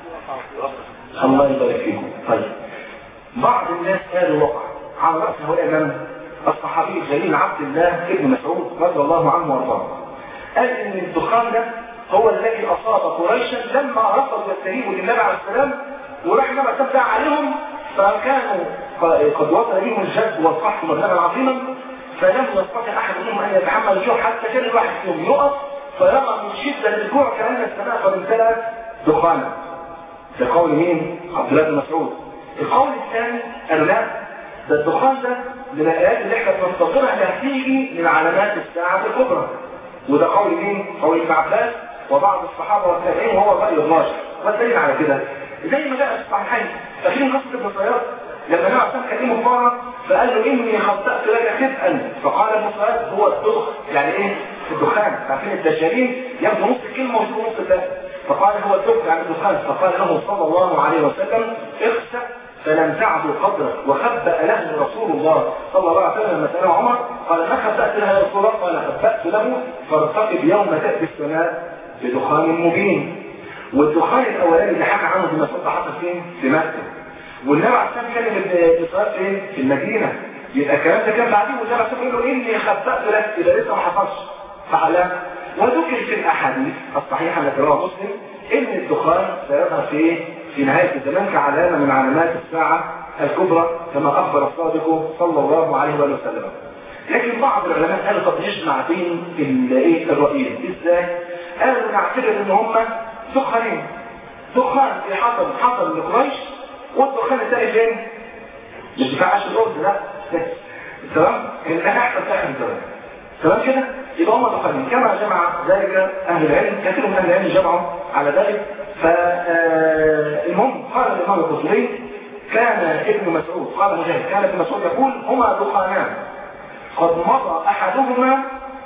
الله يبارك فيكم طيب بعض الناس قالوا وقع على رأس هؤلاء من الصحابي الجليل عبد الله بن مسعود رضي الله عنه وارضاه قال ان الدخان ده هو الذي اصاب قريشا لما رفضوا يستجيبوا للنبي عليه السلام وراح النبي عليه عليهم فكانوا قد وصل بهم الجد والقحط مبلغا عظيما فلم يستطع احد منهم ان يتحمل الجوع حتى كان الواحد فيهم يقف فرمى من شده الجوع كان السماء قد امتلأت دخانا ده قول مين؟ عبد الله بن مسعود القول الثاني قالوا لا ده الدخان ده من الايات اللي احنا بننتظرها اللي هتيجي من علامات الساعه الكبرى وده قول مين؟ قول ابن عباس وبعض الصحابه والتابعين وهو الراي الراجح والدليل على كده زي ما جاء في الصحيحين فاكرين قصه ابن صياد لما نبع سام كلمه مره فقال له اني خطأت لك خطئا فقال ابن صياد هو الدخ يعني ايه؟ الدخان عارفين الدجالين ياخدوا نص الكلمه ويسيبوا نص الثانيه فقال هو الدخ يعني الدخان فقال له صلى الله عليه وسلم اخسأ فلم تعدوا قدرك وخبأ له رسول الله صلى الله عليه وسلم لما سأله عمر قال ما خبأت له يا رسول الله قال خبأت له فارتقب يوم تأتي السماء بدخان مبين والدخان الاولاني اللي حكى عنه ابن مسعود حصل فين؟ في مكه والنبي عليه السلام كلم الاسرائيل فين؟ في المدينه يبقى الكلام ده كان بعديه والنبي عليه السلام يقول له اني خبأت لك اذا لسه ما حصلش صح لا؟ وذكر في الاحاديث الصحيحه التي رواه مسلم ان الدخان سيظهر في في نهايه الزمان كعلامه من علامات الساعه الكبرى كما اخبر الصادق صلى الله عليه واله وسلم. لكن بعض العلماء قالوا طب نجمع بين الايه الرايين ازاي؟ قالوا نعتبر ان هم دخانين دخان في حصل حصل لقريش والدخان الثاني فين؟ مش دفاع عشان الارض لا تمام؟ اللي هيحصل داخل الزمان تمام كده؟ يبقى هم دخانين كما جمع ذلك اهل العلم كثير من اهل العلم جمعوا على ذلك فالمهم قال الامام القصري كان ابن مسعود قال مجاهد كان ابن مسعود يقول هما دخانان قد مضى احدهما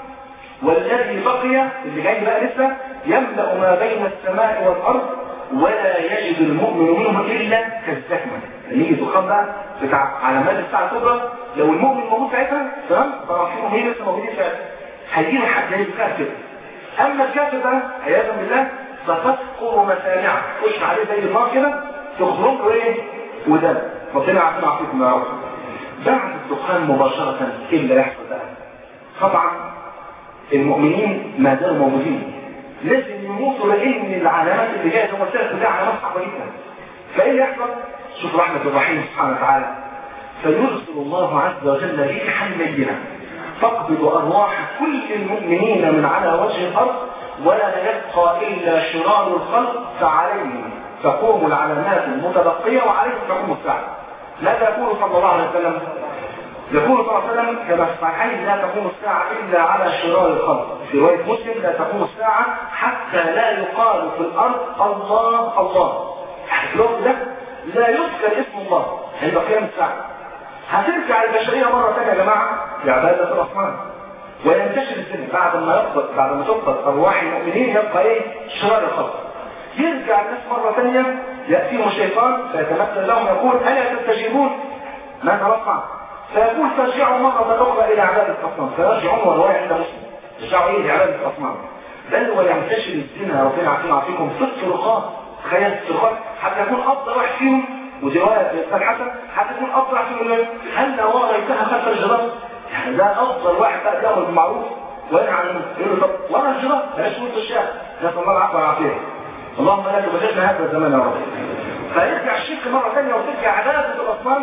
والذي بقي اللي جاي بقى لسه يملأ ما بين السماء والأرض ولا يجد المؤمن منه إلا كالزكمة يجي دخان بقى بتاع علامات الساعة الكبرى لو المؤمن موجود ساعتها تمام فرحمهم هي لسه موجودين ساعتها هيجيله حد زي الكافر أما الكافر ده عياذا بالله فتذكر مسامعه تخش عليه زي النار كده تخرج له ايه ودم ربنا يعافينا ويعافيكم يا رب بعد الدخان مباشرة ايه اللي يحصل بقى؟ طبعا المؤمنين ما زالوا موجودين لازم يموتوا لان العلامات اللي جايه زي ما قلت لك كلها علامات صعبه جدا فايه اللي يحصل؟ شوف رحمه الرحيم سبحانه وتعالى فيرسل الله عز وجل ريحا لينه تقبض ارواح كل المؤمنين من على وجه الارض ولا يبقى الا شرار الخلق فعليهم تقوم العلامات المتبقيه وعليهم تقوم الساعه ماذا يقول صلى الله عليه وسلم يقول صلى الله عليه وسلم كما في الصحيحين لا تقوم الساعة إلا على شرار الخلق في رواية مسلم لا تقوم الساعة حتى لا يقال في الأرض الله الله في الوقت ده لا يذكر اسم الله عند قيام الساعة هترجع البشرية مرة ثانية يا جماعة لعبادة الرحمن وينتشر السن بعد ما يقبض بعد ما تقبض أرواح المؤمنين يبقى إيه شرار الخلق يرجع الناس مرة ثانية يأتيهم الشيطان فيتمثل لهم يقول ألا تستجيبون ماذا وقع فيقول ترجعوا مرة أخرى إلى عبادة الأصنام فيرجعون والرواية عند مسلم يرجعوا إيه لعبادة الأصنام بل وينتشر الزنا ربنا يعافينا ويعافيكم في الطرقات تخيل الطرقات حتى يكون أفضل واحد فيهم ودي رواية أستاذ حسن حتى يكون أفضل واحد فيهم هل لو رأيتها خلف الجراد يعني ده أفضل واحد بقى يأمر بالمعروف وينهى عن المنكر يقول له طب ورا الجراد بلاش نقول الشارع نسأل الله العفو والعافية اللهم لا تبلغنا هذا الزمان يا رب فيرجع الشرك مرة ثانية وترجع عبادة الأصنام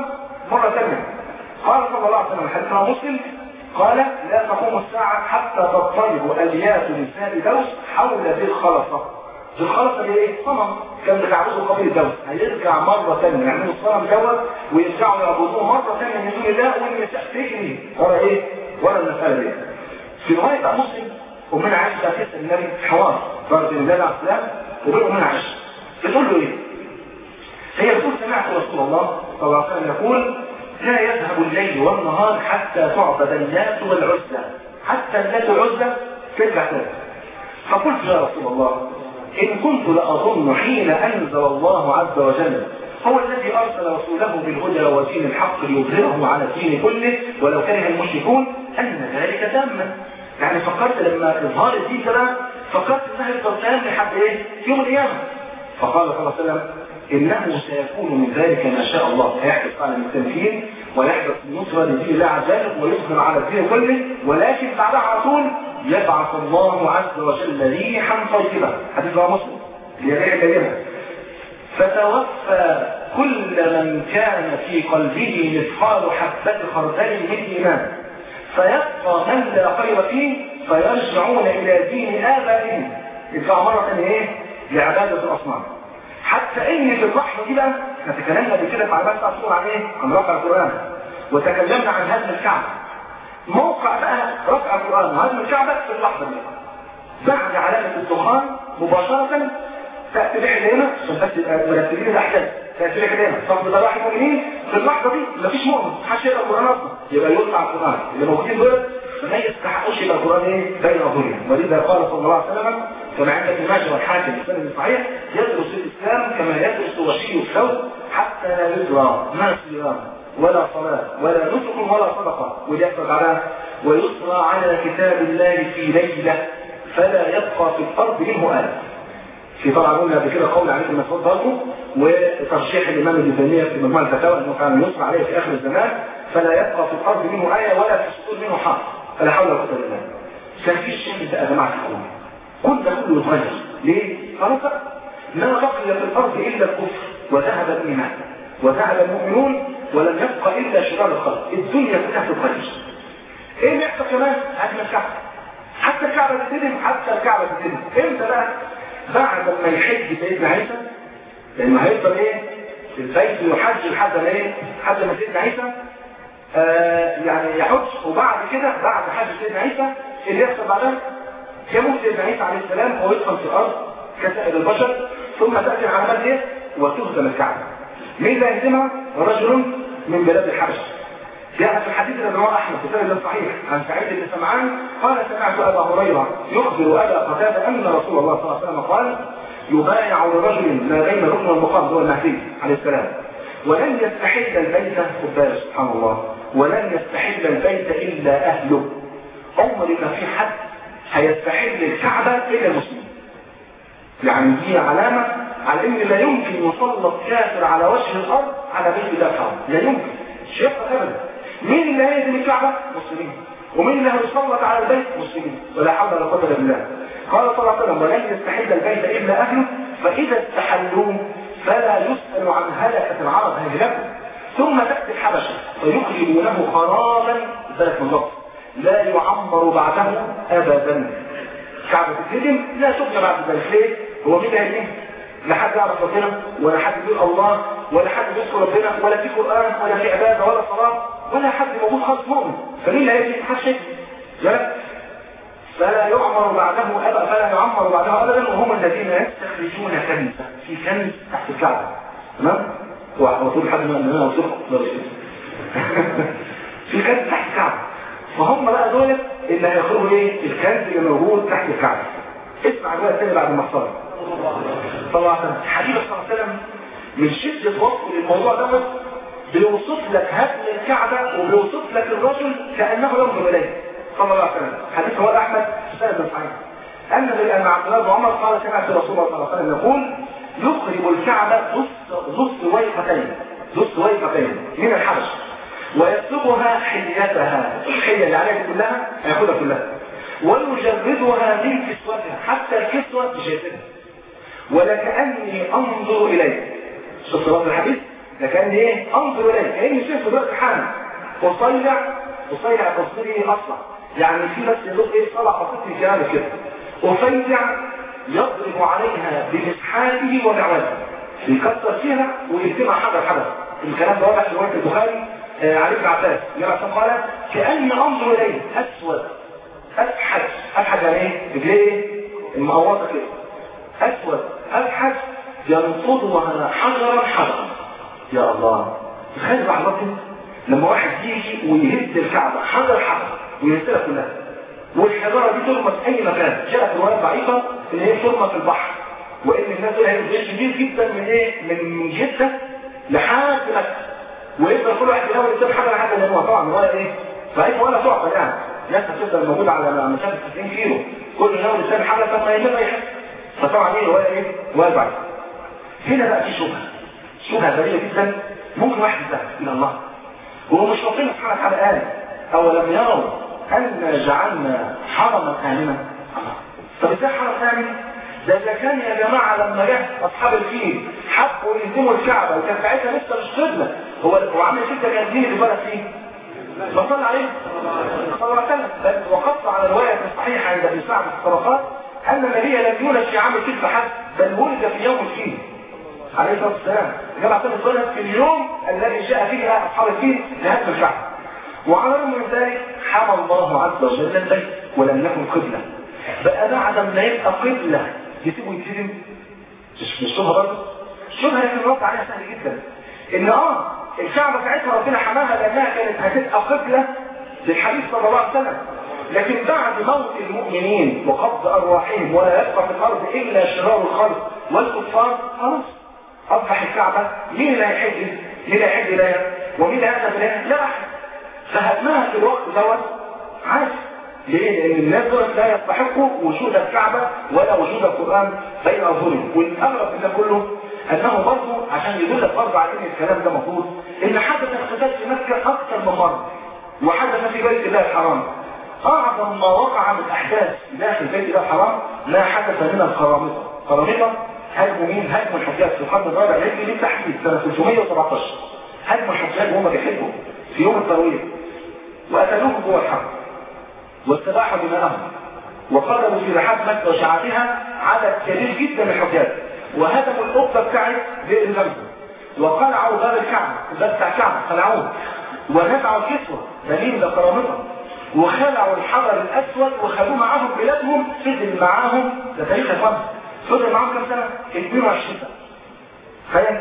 مرة ثانية قال صلى الله عليه وسلم حديث مسلم قال لا تقوم الساعة حتى تضطرب أليات نساء دوس حول ذي الخلصة ذي الخلصة دي ايه؟ صنم كان بتعبده قبيل دوس هيرجع مرة ثانية يعملوا الصنم دوت ويرجعوا يعبدوه مرة ثانية من دون الله والنساء تجري ورا ايه؟ ورا المسألة دي في رواية مسلم أمنا عائشة تسأل النبي حوار ضرب النبي عليه السلام وبين أمنا عائشة بتقول له ايه؟ هي تقول سمعت رسول الله صلى الله عليه وسلم يقول لا يذهب الليل والنهار حتى تعبد اللات والعزى حتى اللات والعزى ترجع تاني فقلت يا رسول الله إن كنت لأظن حين أنزل الله عز وجل هو الذي أرسل رسوله بالهدى ودين الحق ليظهره على الدين كله ولو كره المشركون أن ذلك تاما يعني فكرت لما إظهار الدين ده فكرت إنها يفضل تام لحد إيه؟ يوم القيامة فقال صلى الله عليه وسلم إنه سيكون من ذلك ما شاء الله هيحدث على التمكين ويحدث النصرة لدين الله عز وجل ويظهر على الدين كله ولكن بعدها على طول يبعث الله عز وجل ريحا طيبة حديث رواه مسلم هي ريح كلمة فتوفى كل من كان في قلبه مثقال حبة خردل من إيمان فيبقى من لا خير فيه فيرجعون إلى دين آبائهم يرجعوا مرة ثانية إيه؟ لعبادة الأصنام حتى ان في اللحظه دي بقى احنا تكلمنا قبل كده في علامات تاثر عن ايه؟ عن رفع القران وتكلمنا عن هدم الكعبه موقع بقى رفع القران وهدم الكعبه في اللحظه دي بعد علامه الدخان مباشره تاتي بحدينا عشان بس مرتبين الاحداث تاتي بحدينا صف ذراح المؤمنين في اللحظه دي مفيش مؤمن محدش يقرا القران اصلا يبقى يقطع القران اللي موجودين دول ما يستحقوش يبقى القران ايه بين اظهرهم ولذا قال صلى الله عليه وسلم كما عند ابن ماجه والحاكم بسند صحيح يدرس الاسلام كما يدرس وشي الثوب حتى لا يدرى ما صيام ولا صلاة ولا نسك ولا صدقة وليحفظ على ويسرى على كتاب الله في ليلة فلا يبقى في الأرض منه آية في طبعا قلنا قبل كده قول عن ابن مسعود برضه وترشيح الامام ابن تيميه في مجموع الفتاوى انه كان يسرى عليه في اخر الزمان فلا يبقى في الارض منه ايه ولا في الصدور منه حرف فلا حول ولا قوه الا بالله. كان في شيء يا جماعه الحكومه كل ده كله يتغير ليه؟ خلاص ما بقي في الارض الا الكفر وذهب الايمان وذهب المؤمنون ولم يبقى الا شرار الخلق الدنيا كلها تتغير ايه اللي يحصل كمان؟ هدم الكعبه حتى الكعبه تتهدم حتى الكعبه تتهدم امتى بقى؟ بعد ما يحج سيدنا عيسى لانه هيفضل ايه؟ في البيت يحج لحد ما ايه؟ لحد ما سيدنا عيسى آه يعني يحج وبعد كده بعد حج سيدنا عيسى اللي يحصل بعدها يموت سيدنا عيسى عليه السلام ويدفن في الارض كسائر البشر ثم تاتي العلامات دي وتهدم الكعبه. مين اللي يهدمها؟ رجل من بلاد الحبشه. جاء في الحديث الذي رواه احمد في سند صحيح عن سعيد بن سمعان قال سمعت ابا هريره يخبر ابا قتاده ان رسول الله صلى الله عليه وسلم قال يبايع لرجل ما بين الركن والمقام هو المهدي عليه السلام ولن يستحل البيت خد سبحان الله ولن يستحل البيت الا اهله عمر ما في حد هيستحل الكعبه الا المسلمين يعني دي علامه على ان لا يمكن يسلط كافر على وجه الارض على بيت ده الحرام لا يمكن مش يبقى ابدا مين اللي هيهدم الكعبه مسلمين ومين اللي هيسلط على البيت مسلمين ولا حول ولا قوه الا بالله قال صلى الله عليه وسلم ولن يستحل البيت الا اهله فاذا استحلوه فلا يسال عن هلكه العرب هيهلكوا ثم تاتي الحبشه فيخرجونه خرابا ذلك من لفظ لا يعمر بعده ابدا كعبه تتهدم لا تبنى بعد ذلك ليه؟ هو مين اللي هيهدمها؟ لا حد يعرف ربنا ولا حد يقول الله ولا حد يذكر ربنا ولا في قرآن ولا في عبادة ولا صلاة ولا حد موجود خالص مؤمن فمين اللي هيجي حد شيء فلا يعمر بعده أبدا فلا يعمر بعده أبدا وهم الذين يستخرجون كنزة في كنز تحت الكعبة تمام؟ وطول حد ما أنا أوصفه في كنز تحت الكعبة فهم بقى دول اللي هيخرجوا ايه؟ الكنز اللي موجود تحت الكعبة اسمع الرواية الثانية بعد ما صار صلى الله عليه وسلم حبيب صلى الله عليه وسلم من شدة وصفه للموضوع دوت بيوصف لك هدم الكعبة وبيوصف لك الرجل كأنه ينظر إليه صلى الله عليه وسلم حديث هو أحمد سند صحيح أن أن عبد الله بن عمر قال سمعت رسول الله صلى الله عليه وسلم يقول يخرب الكعبة ذو السويقتين ذو السويقتين من الحبش ويسلبها حليتها الحلية اللي عليها كلها هياخدها كلها ويجردها من كسوتها حتى الكسوة مش هيسيبها ولكأني أنظر إليه شوف صلاة الحديث ده كان ايه انظر اليه كاني شايف دلوقتي حالا قصيع قصيع تصوير ايه اصلا يعني في بس يدوق ايه طلع خطيط في الكلام كده وفيع يضرب عليها بمسحاته ومعوزه يكسر فيها ويجتمع حجر حجر الكلام ده واضح في روايه البخاري آه علي بن عباس يرى قال كاني انظر اليه اسود ابحث ابحث يعني ايه رجليه المقوطه كده اسود ابحث ينقضها حجرا حجرا يا الله تخيل لحظتك لما واحد يجي ويهد الكعبه حجر حجر ويهدها كلها والحجاره دي ترمى في اي مكان جاءت روايات ضعيفه ان هي ترمى في البحر وان الناس دول هيبقوا شديد جدا من ايه من جده لحد مكه ويفضل كل واحد يحاول يجيب حاجه لحد ما هو طبعا هو ايه فهي ولا تعقل يعني ناس هتفضل موجوده على مسافه 90 كيلو كل يوم يسمي حاجه طب ما يجيبها يحس فطبعا ايه هو ايه هو بعد هنا بقى في شبهه شبهه غريبه جدا ممكن واحد يسال الى الله وهو مش ربنا سبحانه وتعالى قال اولم يروا ان جعلنا حرما امنا طب ازاي حرم امن ده اذا كان يا جماعه لما جه اصحاب الفيل حبوا يهدموا الكعبه وكان ساعتها لسه مش قبله هو هو عامل كده كان دين اللي بلد فيه فصلى عليه صلى الله عليه وسلم بل وقفت على روايه صحيحه عند ابي سعد في الطبقات ان النبي لم يولد في عام الفيل فحسب بل ولد في يوم الفيل عليه الصلاه والسلام جمع سنه اتولد في اليوم الذي جاء فيه اصحاب الفيل لهدم الكعبه وعلى الرغم من ذلك حمى الله عز وجل البيت ولم يكن قبله بقى بعد ما يبقى قبله يسيبه يتهدم مش مش شبهه برضه شبهه لكن الرد عليها سهل جدا ان اه الكعبه ساعتها ربنا حماها لانها كانت هتبقى قبله للحبيب صلى الله عليه وسلم لكن بعد موت المؤمنين وقبض ارواحهم ولا يبقى في الارض الا شرار الخلق والكفار خلاص اصبح الكعبه مين اللي هيحج مين اللي هيحج اليها ومين اللي هيذهب اليها لا احد فهدمها في الوقت دوت عادي ليه؟ لأن الناس دول لا يستحقوا وجود الكعبة ولا وجود القرآن بين أظهرهم والأغرب من ده كله أنه برضه عشان يدلك برضه على إن الكلام ده مفروض إن حدث اقتتال في مكة أكثر من مرة وحدث في بيت الله الحرام أعظم ما وقع من أحداث داخل بيت الله الحرام ما حدث من القرامطة قرامطة هجموا مين؟ هجموا الحجاج في القرن الرابع الهجري بالتحديد سنة 317 هجموا الحجاج وهم بيحبوا في يوم الترويج وقتلوهم جوه الحرم واستباحوا دماءهم وقتلوا في رحاب مكة وشعبها عدد كبير جدا من الحجاج وهدموا القبة بتاعت بئر الغمزة وقلعوا باب الكعبة الباب بتاع الكعبة قلعوه ونزعوا الكسوة دليل ده كرامتهم وخلعوا الحجر الأسود وخدوه معاهم بلادهم فضل معاهم ده تاريخ الفرد فضل معاهم كم سنة؟ 22 سنة تخيل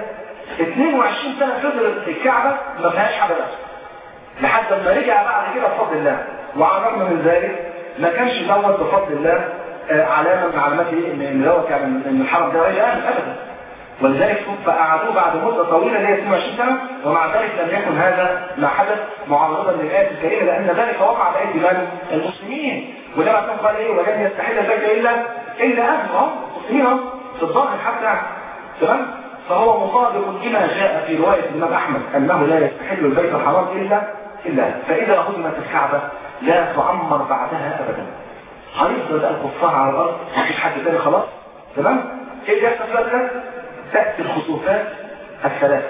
22 سنة فضل الكعبة ما فيهاش حجر أسود لحد ما رجع بعد كده بفضل الله وعلى الرغم من ذلك ما كانش دوت بفضل الله علامة من علامات ايه ان دوت يعني ان الحرم ده رجع ابدا ولذلك فقعدوه بعد مدة طويلة اللي هي 22 سنة ومع ذلك لم يكن هذا ما حدث معارضا للآية الكريمة لأن ذلك وقع بأيدي من المسلمين وده بعد قال ايه ولن يستحل البيت إلا إلا أهله المسلمين في الظاهر حتى تمام فهو مصادق لما جاء في رواية الإمام أحمد أنه لا يستحل البيت الحرام إلا إلا فإذا هدمت الكعبة لا تعمر بعدها أبدا هيفضل بقى الكفار على الأرض مفيش حد تاني خلاص تمام إيه اللي يحصل في تأتي الخسوفات الثلاثة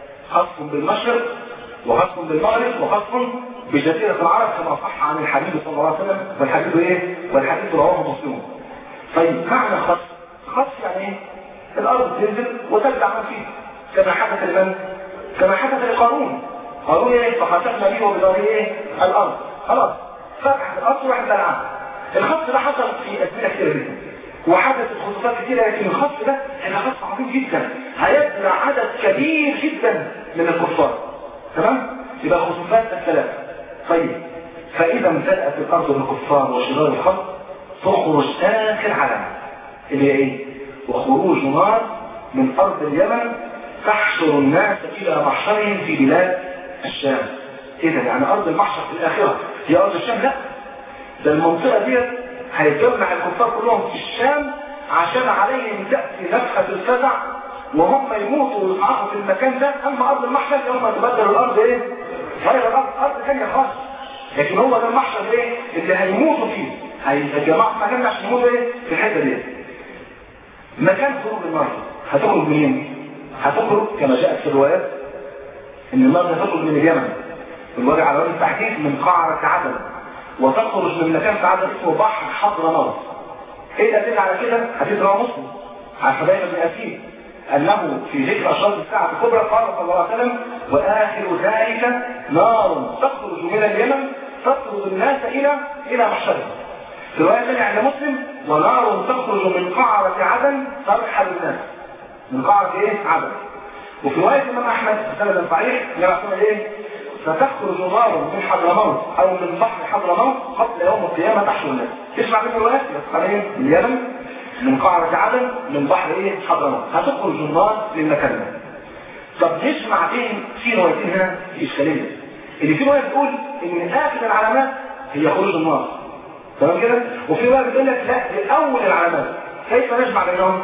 خصف بالمشرق وخصف بالمغرب وخصف بجزيرة العرب كما صح عن الحبيب صلى الله عليه وسلم والحديث ايه؟ والحديث رواه مسلم. طيب معنى خصف خصف يعني ايه؟ الارض تنزل وتبدع من فيه كما حدث لمن؟ كما حدث لقارون قارون ايه؟ فخسفنا به وبداره ايه؟ الارض خلاص فتحت الارض وراح بلعها الخصف ده حصل في ازمنه كثيره جدا وحدثت خصوصات كثيرة لكن الخصف ده كان خصف عظيم جدا هيبلع عدد كبير جدا من الكفار تمام؟ يبقى خصوصات الثلاثة طيب فإذا امتلأت الأرض بالكفار وشرار الخلق تخرج آخر علامة اللي هي إيه؟ وخروج نار من أرض اليمن تحشر الناس إلى محشرهم في بلاد الشام إذا يعني أرض المحشر في الآخرة هي أرض الشام لا ده المنطقة ديت هيجمع الكفار كلهم في الشام عشان عليهم تأتي نفخة الفزع وهم يموتوا ويصعقوا في المكان ده اما ارض المحشر يوم تبدل الارض ايه؟ غير الارض ارض ثانيه خالص لكن هو ده المحشر ايه؟ اللي هيموتوا فيه هيتجمعوا في مكان عشان يموتوا ايه؟ في الحته دي مكان خروج النار هتخرج منين؟ هتخرج كما جاءت في الروايات ان النار تخرج من اليمن الوجه على وجه التحديد من قعرة عدن وتخرج من مكان في عدن اسمه بحر حضرموت ايه الدليل على كده حديث رواه مسلم عن حبيب بن اسيد انه في ذكر اشراط الساعه الكبرى قال صلى الله عليه وسلم واخر ذلك نار تخرج من اليمن تطرد الناس الى الى محشرهم في روايه ثانيه عند مسلم ونار تخرج من قعره عدن ترحل الناس من قعره ايه عدن وفي روايه الامام احمد سند صحيح يقول ايه فتخرج نار من حضرموت او من بحر حضرموت قبل يوم القيامه تحشر الناس تسمع من الروايات يسمع ايه من اليمن من قعرة عدن من بحر ايه حضرموت هتخرج النار من مكانها طب نسمع بين في روايتين هنا في اشكاليه اللي في روايه بتقول ان اخر العلامات هي خروج النار تمام كده وفي روايه بتقول لك لا دي اول العلامات كيف نجمع بينهم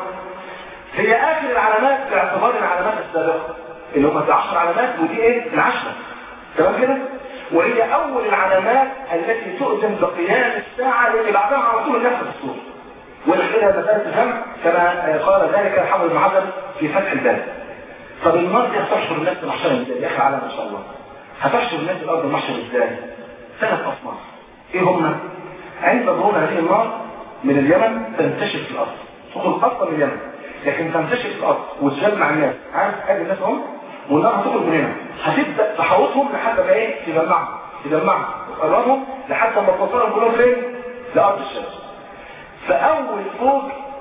هي اخر العلامات باعتبار العلامات السابقه اللي هم 10 علامات ودي ايه العشره تمام كده وهي اول العلامات التي تؤذن بقيام الساعه اللي بعدها على طول النفس الصور ونحلها مسألة الهم كما قال ذلك الحافظ بن حجر في فتح الباب طب النار دي هتحشر الناس محشرا ازاي؟ يا اخي على ما شاء الله هتحشر الناس الارض المحشر ازاي؟ ثلاث اصناف ايه هم؟ عند ظهور هذه النار من اليمن تنتشر في الارض تدخل اصلا من اليمن لكن تنتشر في الارض وتجمع الناس عارف ادي الناس هم والنار هتخرج من هنا هتبدا تحوطهم لحد ما ايه تجمعهم تجمعهم وتقربهم لحد ما توصلهم كلهم فين؟ لارض الشمس فأول فوج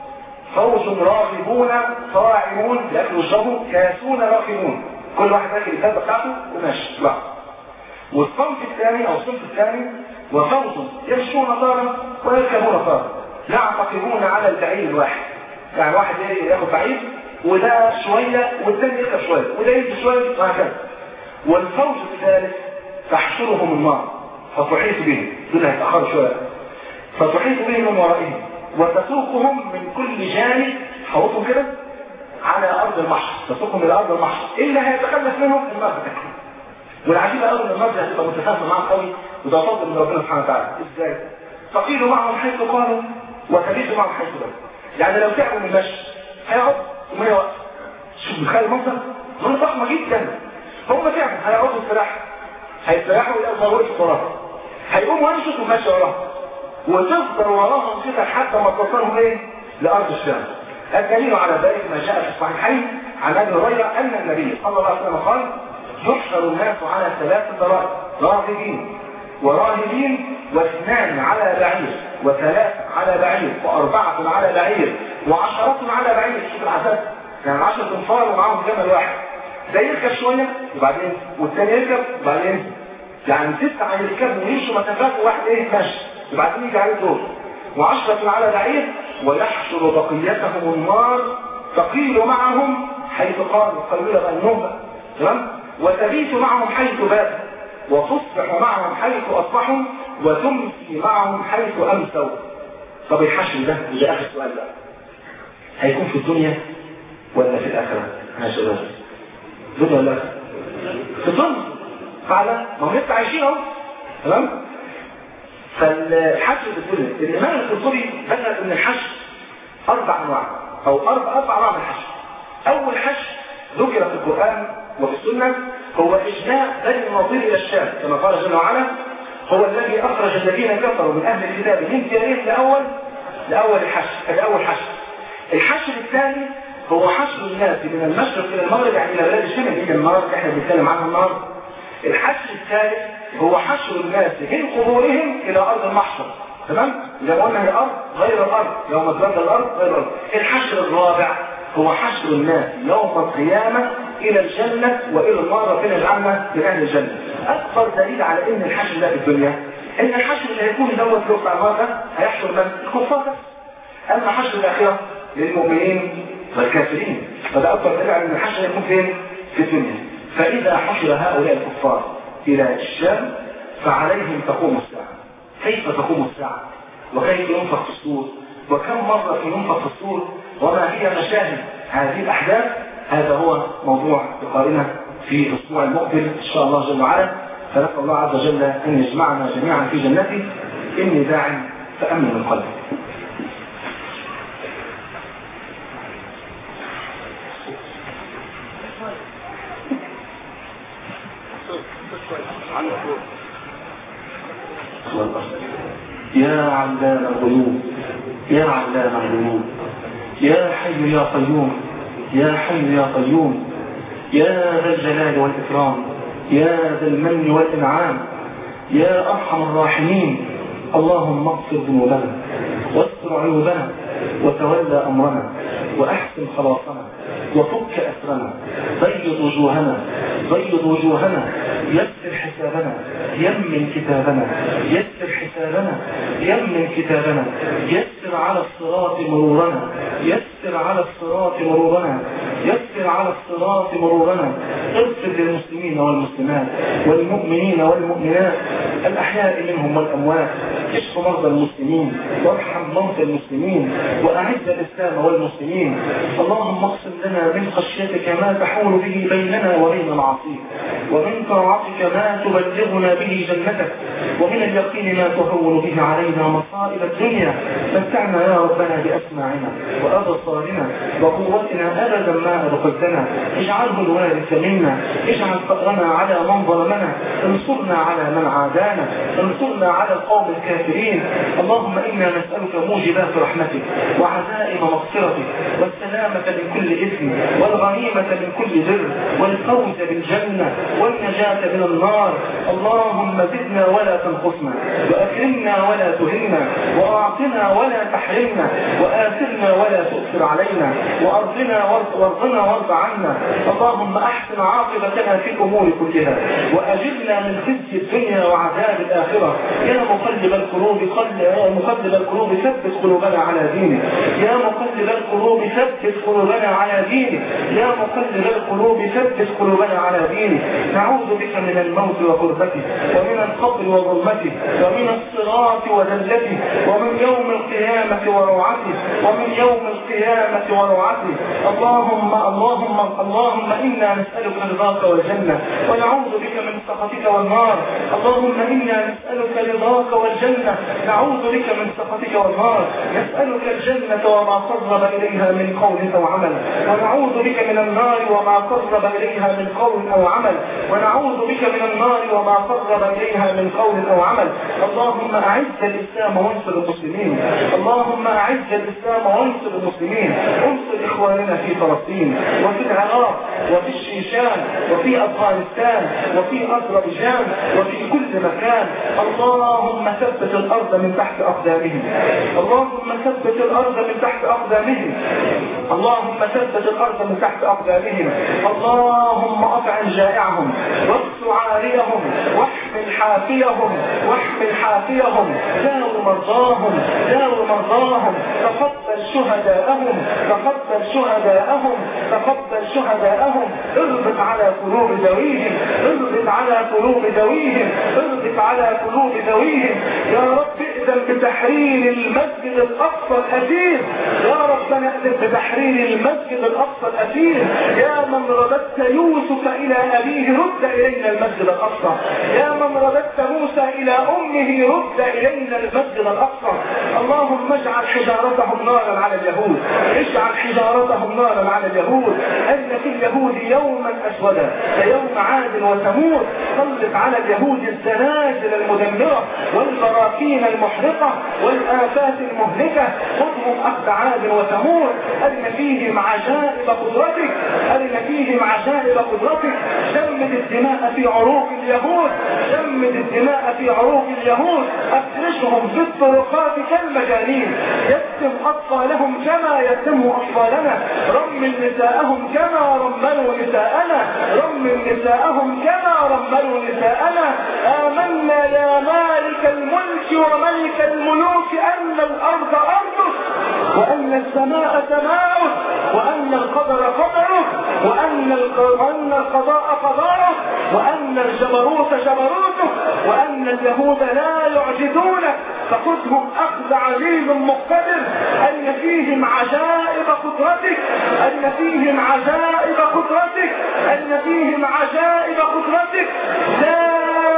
فوج راغبون صاعمون يأكلوا ويشربوا كاسون راغبون كل واحد ياكل الكلبة بتاعته وماشي بقى والصنف الثاني أو الصنف الثاني وفوج يمشون طارا ويركبون طارا يعتقبون على البعير الواحد يعني واحد ياخد بعير وده شوية والثاني يركب شوية وده يمشي شوية وهكذا والفوج الثالث تحشرهم النار فتحيط بهم دول هيتأخروا شوية فتحيط بهم من ورائهم وتسوقهم من كل جانب حوطهم كده على ارض المحشر تسوقهم الى ارض المحشر الا هيتخلف منهم النار بتاكلهم والعجيبه قوي ان النار دي هتبقى متفاهمه معاهم قوي وده فضل من ربنا سبحانه وتعالى ازاي؟ تقيل معهم حيث قالوا وتبيت معهم حيث باتوا يعني لو تعبوا من المشي هيقعد وما يوقف شوف متخيل المنظر؟ منظر ضخمه جدا هم تعبوا هيقعدوا يستراحوا هيستراحوا يلاقوا ضروري في وراهم هيقوموا يمشوا وماشي وراهم وتفضل وراهم كده حتى ما توصلهم ايه لارض الشام الدليل على ذلك ما جاء في الصحيحين عن ابي هريره ان النبي صلى الله عليه وسلم قال يحشر الناس على ثلاث ضرائب راغبين وراهبين واثنان على بعير وثلاث على بعير واربعه على بعير وعشره على بعير شوف العذاب يعني 10 انفار ومعاهم جمل واحد ده يركب شويه وبعدين والثاني يركب وبعدين يعني تسعه يركبوا ويمشوا مسافات وواحد ايه ماشي وبعدين يجي عليه دور وعشرة على بعير ويحشر بقيتهم النار تقيل معهم حيث قالوا قيلوا بقى النوم تمام وتبيت معهم حيث بات وتصبح معهم حيث اصبحوا وتمسي معهم حيث امسوا طب الحشر ده وده اخر سؤال بقى هيكون في الدنيا ولا في الاخره يا شباب الدنيا ولا في الدنيا فعلا ما هم لسه عايشين اهو تمام فالحشر بالدنيا الإمام القرطبي ذكر أن الحشر أربع أنواع أو أربع أربع أنواع من الحشر أول حشر ذكر في القرآن وفي السنة هو إجماع بني النظير إلى الشام كما قال جل وعلا هو الذي أخرج الذين كفروا من أهل الكتاب من ديارهم لأول لأول الحشر لأول حشر الحشر الثاني هو حشر الناس من المشرق إلى المغرب يعني إلى بلاد الشام اللي هي النار احنا بنتكلم عنها النار الحشر الثالث هو حشر الناس من قبورهم الى ارض المحشر تمام زي ما قلنا هي الارض غير الارض يوم تبدل الارض غير الارض الحشر الرابع هو حشر الناس يوم القيامه الى الجنه والى النار ربنا يجعلنا من اهل الجنه اكبر دليل على ان الحشر ده في الدنيا ان الحشر اللي هيكون دوت في وقت النار ده هيحشر من الكفار اما حشر الاخره للمؤمنين والكافرين فده اكبر دليل على ان الحشر هيكون فين في الدنيا فاذا حشر هؤلاء الكفار الى الشام فعليهم تقوم الساعة كيف تقوم الساعة وكيف ينفخ في الصور وكم مرة ينفخ في الصور وما هي مشاهد هذه الأحداث هذا هو موضوع لقائنا في الأسبوع المقبل إن شاء الله جل وعلا فنسأل الله عز وجل أن يجمعنا جميعا في جنته إني داع فأمن من قلبي يا علام الغيوب يا علام الغيوب يا حي يا قيوم يا حي يا قيوم يا ذا الجلال والإكرام يا ذا المن والإنعام يا أرحم الراحمين اللهم اغفر ذنوبنا واستر عيوبنا وتولى أمرنا وأحسن خلاصنا وفك أسرنا بيض وجوهنا بيض وجوهنا يسر حسابنا يمن كتابنا يسر حسابنا يمن كتابنا يسر على الصراط مرورنا يسر على الصراط مرورنا يسر على الصراط مرورنا اغفر للمسلمين والمسلمات والمؤمنين والمؤمنات الأحياء منهم والأموات اشف مرضى المسلمين وارحم موتى المسلمين وأعز الإسلام والمسلمين اللهم اقسم لنا من خشيتك ما تحول به بيننا وبين معاصيك ومن طاعتك ما تبلغنا به جنتك ومن اليقين ما تهون به علينا مصائب الدنيا متعنا يا ربنا بأسماعنا وأبصارنا وقوتنا أبدا ما أدخلتنا اجعله الوارث منا اجعل فقرنا على من ظلمنا انصرنا على من عادانا انصرنا على القوم الكافرين اللهم إنا نسألك موجبات رحمتك وعزائم مغفرتك والسلامة من كل إثم والغنيمة من كل بر والفوز بالجنة والنجاة من النار اللهم زدنا ولا تنقصنا وأكرمنا ولا تهنا وأعطنا ولا تحرمنا وآثرنا ولا تؤثر علينا وأرضنا وارضنا وارض عنا اللهم أحسن عاقبتنا في الأمور كلها وأجرنا من خزي الدنيا وعذاب الآخرة يا مقلب القلوب قل يا مقلب القلوب ثبت قلوبنا على دينك يا مقلب القلوب ثبت قلوبنا على دينك يا مقلب القلوب ثبت قلوبنا على دينك نعوذ بك من الموت وقربته ومن القبر وظلمته ومن الصراط وذلته ومن يوم القيامة وروعته ومن يوم القيامة وروعته اللهم اللهم اللهم إنا نسألك رضاك والجنة ونعوذ بك من سخطك والنار اللهم إنا نسألك رضاك والجنة نعوذ بك من سخطك والنار نسألك الجنة وما قرب إليها من قول أو عمل ونعوذ بك من النار وما قرب إليها من قول أو عمل ونعوذ بك من النار وما قرب إليها من قول أو عمل اللهم أعز الإسلام وانصر المسلمين اللهم أعز الإسلام وانصر المسلمين انصر إخواننا في فلسطين وفي العراق وفي الشيشان وفي أفغانستان وفي أذربيجان وفي كل مكان اللهم ثبت الأرض من تحت أقدامهم اللهم ثبت الأرض من تحت أقدامهم اللهم ثبت الأرض من تحت أقدامهم اللهم أطعم جائعهم واكس عاريهم واحمل حافيهم واحمل حافيهم داو مرضاهم داو مرضاهم تقبل شهداءهم تقبل شهداءهم تقبل شهداءهم اربط على قلوب ذويهم اربط على قلوب ذويهم اربط على قلوب ذويهم يا رب ائذن بتحرير المسجد الاقصى الاسير يا ربنا ائذن بتحرير المسجد الاقصى الاسير يا من رددت يوسف الى ابيه رد الينا المسجد الاقصى يا من رددت موسى الى امه رد الينا المسجد الاقصى اللهم اجعل حجارتهم نارا على اليهود اجعل حجارتهم نارا على اليهود ان في اليهود يوما اسودا كيوم عاد وثمود سلط على اليهود الزلازل المدمره والبراكين المحرقه والافات المهلكه خذهم اخذ عاد وثمود ان فيهم عجائب قدرتك ان فيهم عجائب قدرتك جمد الدماء في عروق اليهود جمد الدماء في عروق اليهود افرشهم في الطرقات كالمجانين يتم اطفالهم كما يتم اطفالنا رمل نساءهم كما رملوا نساءنا رمل نساءهم كما رملوا نساءنا آمنا يا مالك الملك وملك الملوك أن الأرض أرضك وأن السماء سماؤك وأن القدر قدرك وأن وأن القضاء قضاءك وأن الجبروت جبروتك وأن اليهود لا يعجزونك فخذهم أخذ عزيز مقتدر أن فيهم عجائب قدرتك أن فيهم عجائب قدرتك أن فيهم عجائب قدرتك لا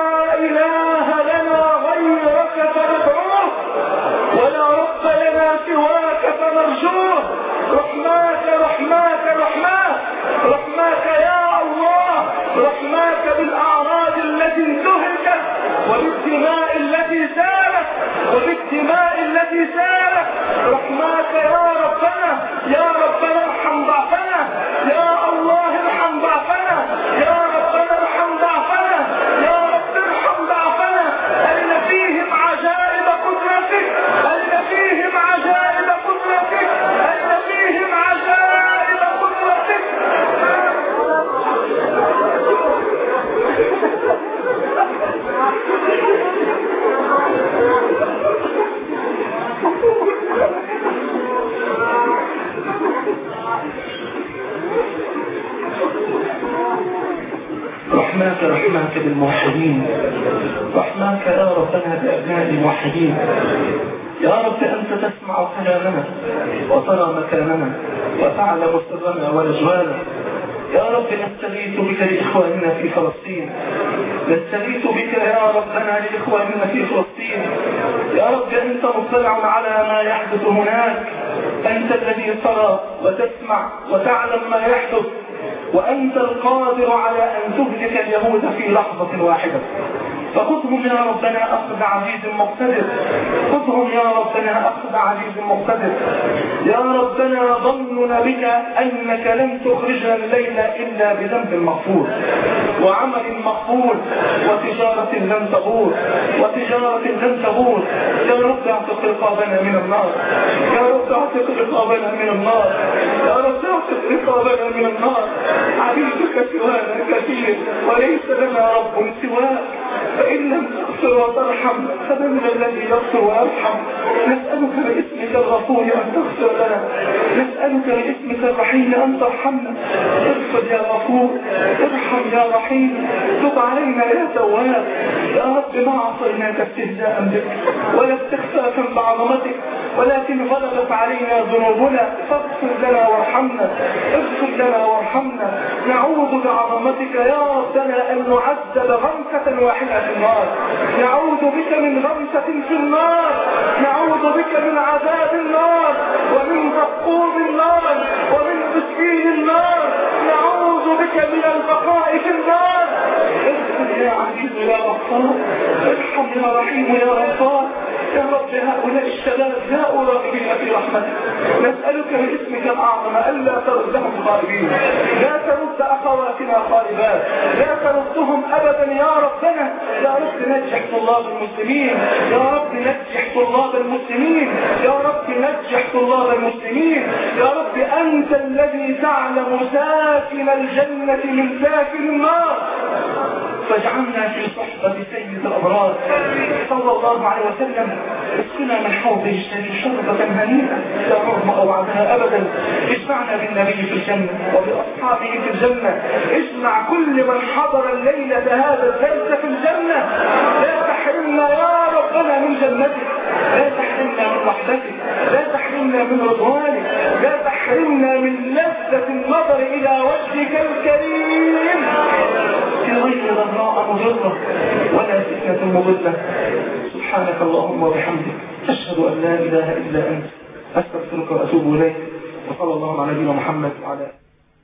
إله لنا غيرك فندعوه ولا رب لنا سواك فنرجوه رحماك رحماك رحماك رحماك يا الله رحماك بالأعراض التي وبالدماء التي سالت وبالدماء التي سالت رحماك يا ربنا يا ربنا ارحم ضعفنا يا الله ارحم ضعفنا يا ربنا ارحم ضعفنا يا رب ارحم ضعفنا أين فيهم عجائب قدرتك أين فيهم عجائب قدرتك أين فيهم عجائب قدرتك رحماك رحماك بالموحدين رحماك يا ربنا بأبناء الموحدين يا رب أنت تسمع كلامنا وترى مكاننا وتعلم سرنا ونجوانا يا رب نستغيث بك لإخواننا في فلسطين نستغيث بك يا ربنا لإخواننا في فلسطين يا رب أنت مطلع على ما يحدث هناك أنت الذي ترى وتسمع وتعلم ما يحدث وأنت القادر على أن تهلك اليهود في لحظة واحدة فخذهم يا ربنا أخذ عزيز مقتدر خذهم يا ربنا أخذ عزيز مقتدر يا ربنا ظننا بك أنك لن تخرجنا الليلة إلا بذنب مغفور وعمل مقبول وتجارة لن تبور وتجارة لن تبور يا رب اعتق رقابنا من النار يا رب اعتق رقابنا من النار يا رب اعتق رقابنا من النار عبيدك سوانا كثير وليس لنا رب سواك فإن لم تغفر وترحم فمن الذي يغفر ويرحم نسألك باسمك الغفور أن تغفر لنا نسألك باسمك الرحيم أن ترحمنا اغفر يا غفور ارحم يا رحيم تب علينا يا تواب يا رب ما عصيناك استهزاء بك ولا استخفافا بعظمتك ولكن غلبت علينا ذنوبنا فاغفر لنا وارحمنا اغفر لنا وارحمنا نعوذ بعظمتك يا ربنا أن نعذب غمسة واحدة في النار نعوذ بك من غمسة في النار نعوذ بك من عذاب النار ومن زقوم النار ومن تسكين النار نعوذ بك من البقاء في النار اغفر يا عزيز يا غفار ارحم يا رحيم يا غفار يا رب هؤلاء الشباب جاءوا راغبين في رحمتك نسألك باسمك الأعظم ألا تردهم خائبين لا ترد أخواتنا خائبات لا تردهم أبدا يا ربنا يا رب نجح طلاب المسلمين يا رب نجح طلاب المسلمين يا رب نجح طلاب المسلمين يا رب أنت الذي تعلم ساكن الجنة من ساكن النار فاجعلنا في صحبة سيد الأبرار صلى الله عليه وسلم اسقنا من حوضه الشريف شربة هنيئة لا نظمأ بعدها أبدا اجمعنا بالنبي في الجنة وبأصحابه في الجنة اجمع كل من حضر الليلة هذا الدرس في الجنة لا تحرمنا يا ربنا من جنتك لا تحرمنا من رحمتك لا تحرمنا من رضوانك لا تحرمنا من لذة النظر إلى وجهك الكريم في غير ضراء مضرة ولا فتنة مضلة سبحانك اللهم وبحمدك أشهد أن لا إله إلا أنت أستغفرك وأتوب إليك وصلى الله على نبينا محمد وعلى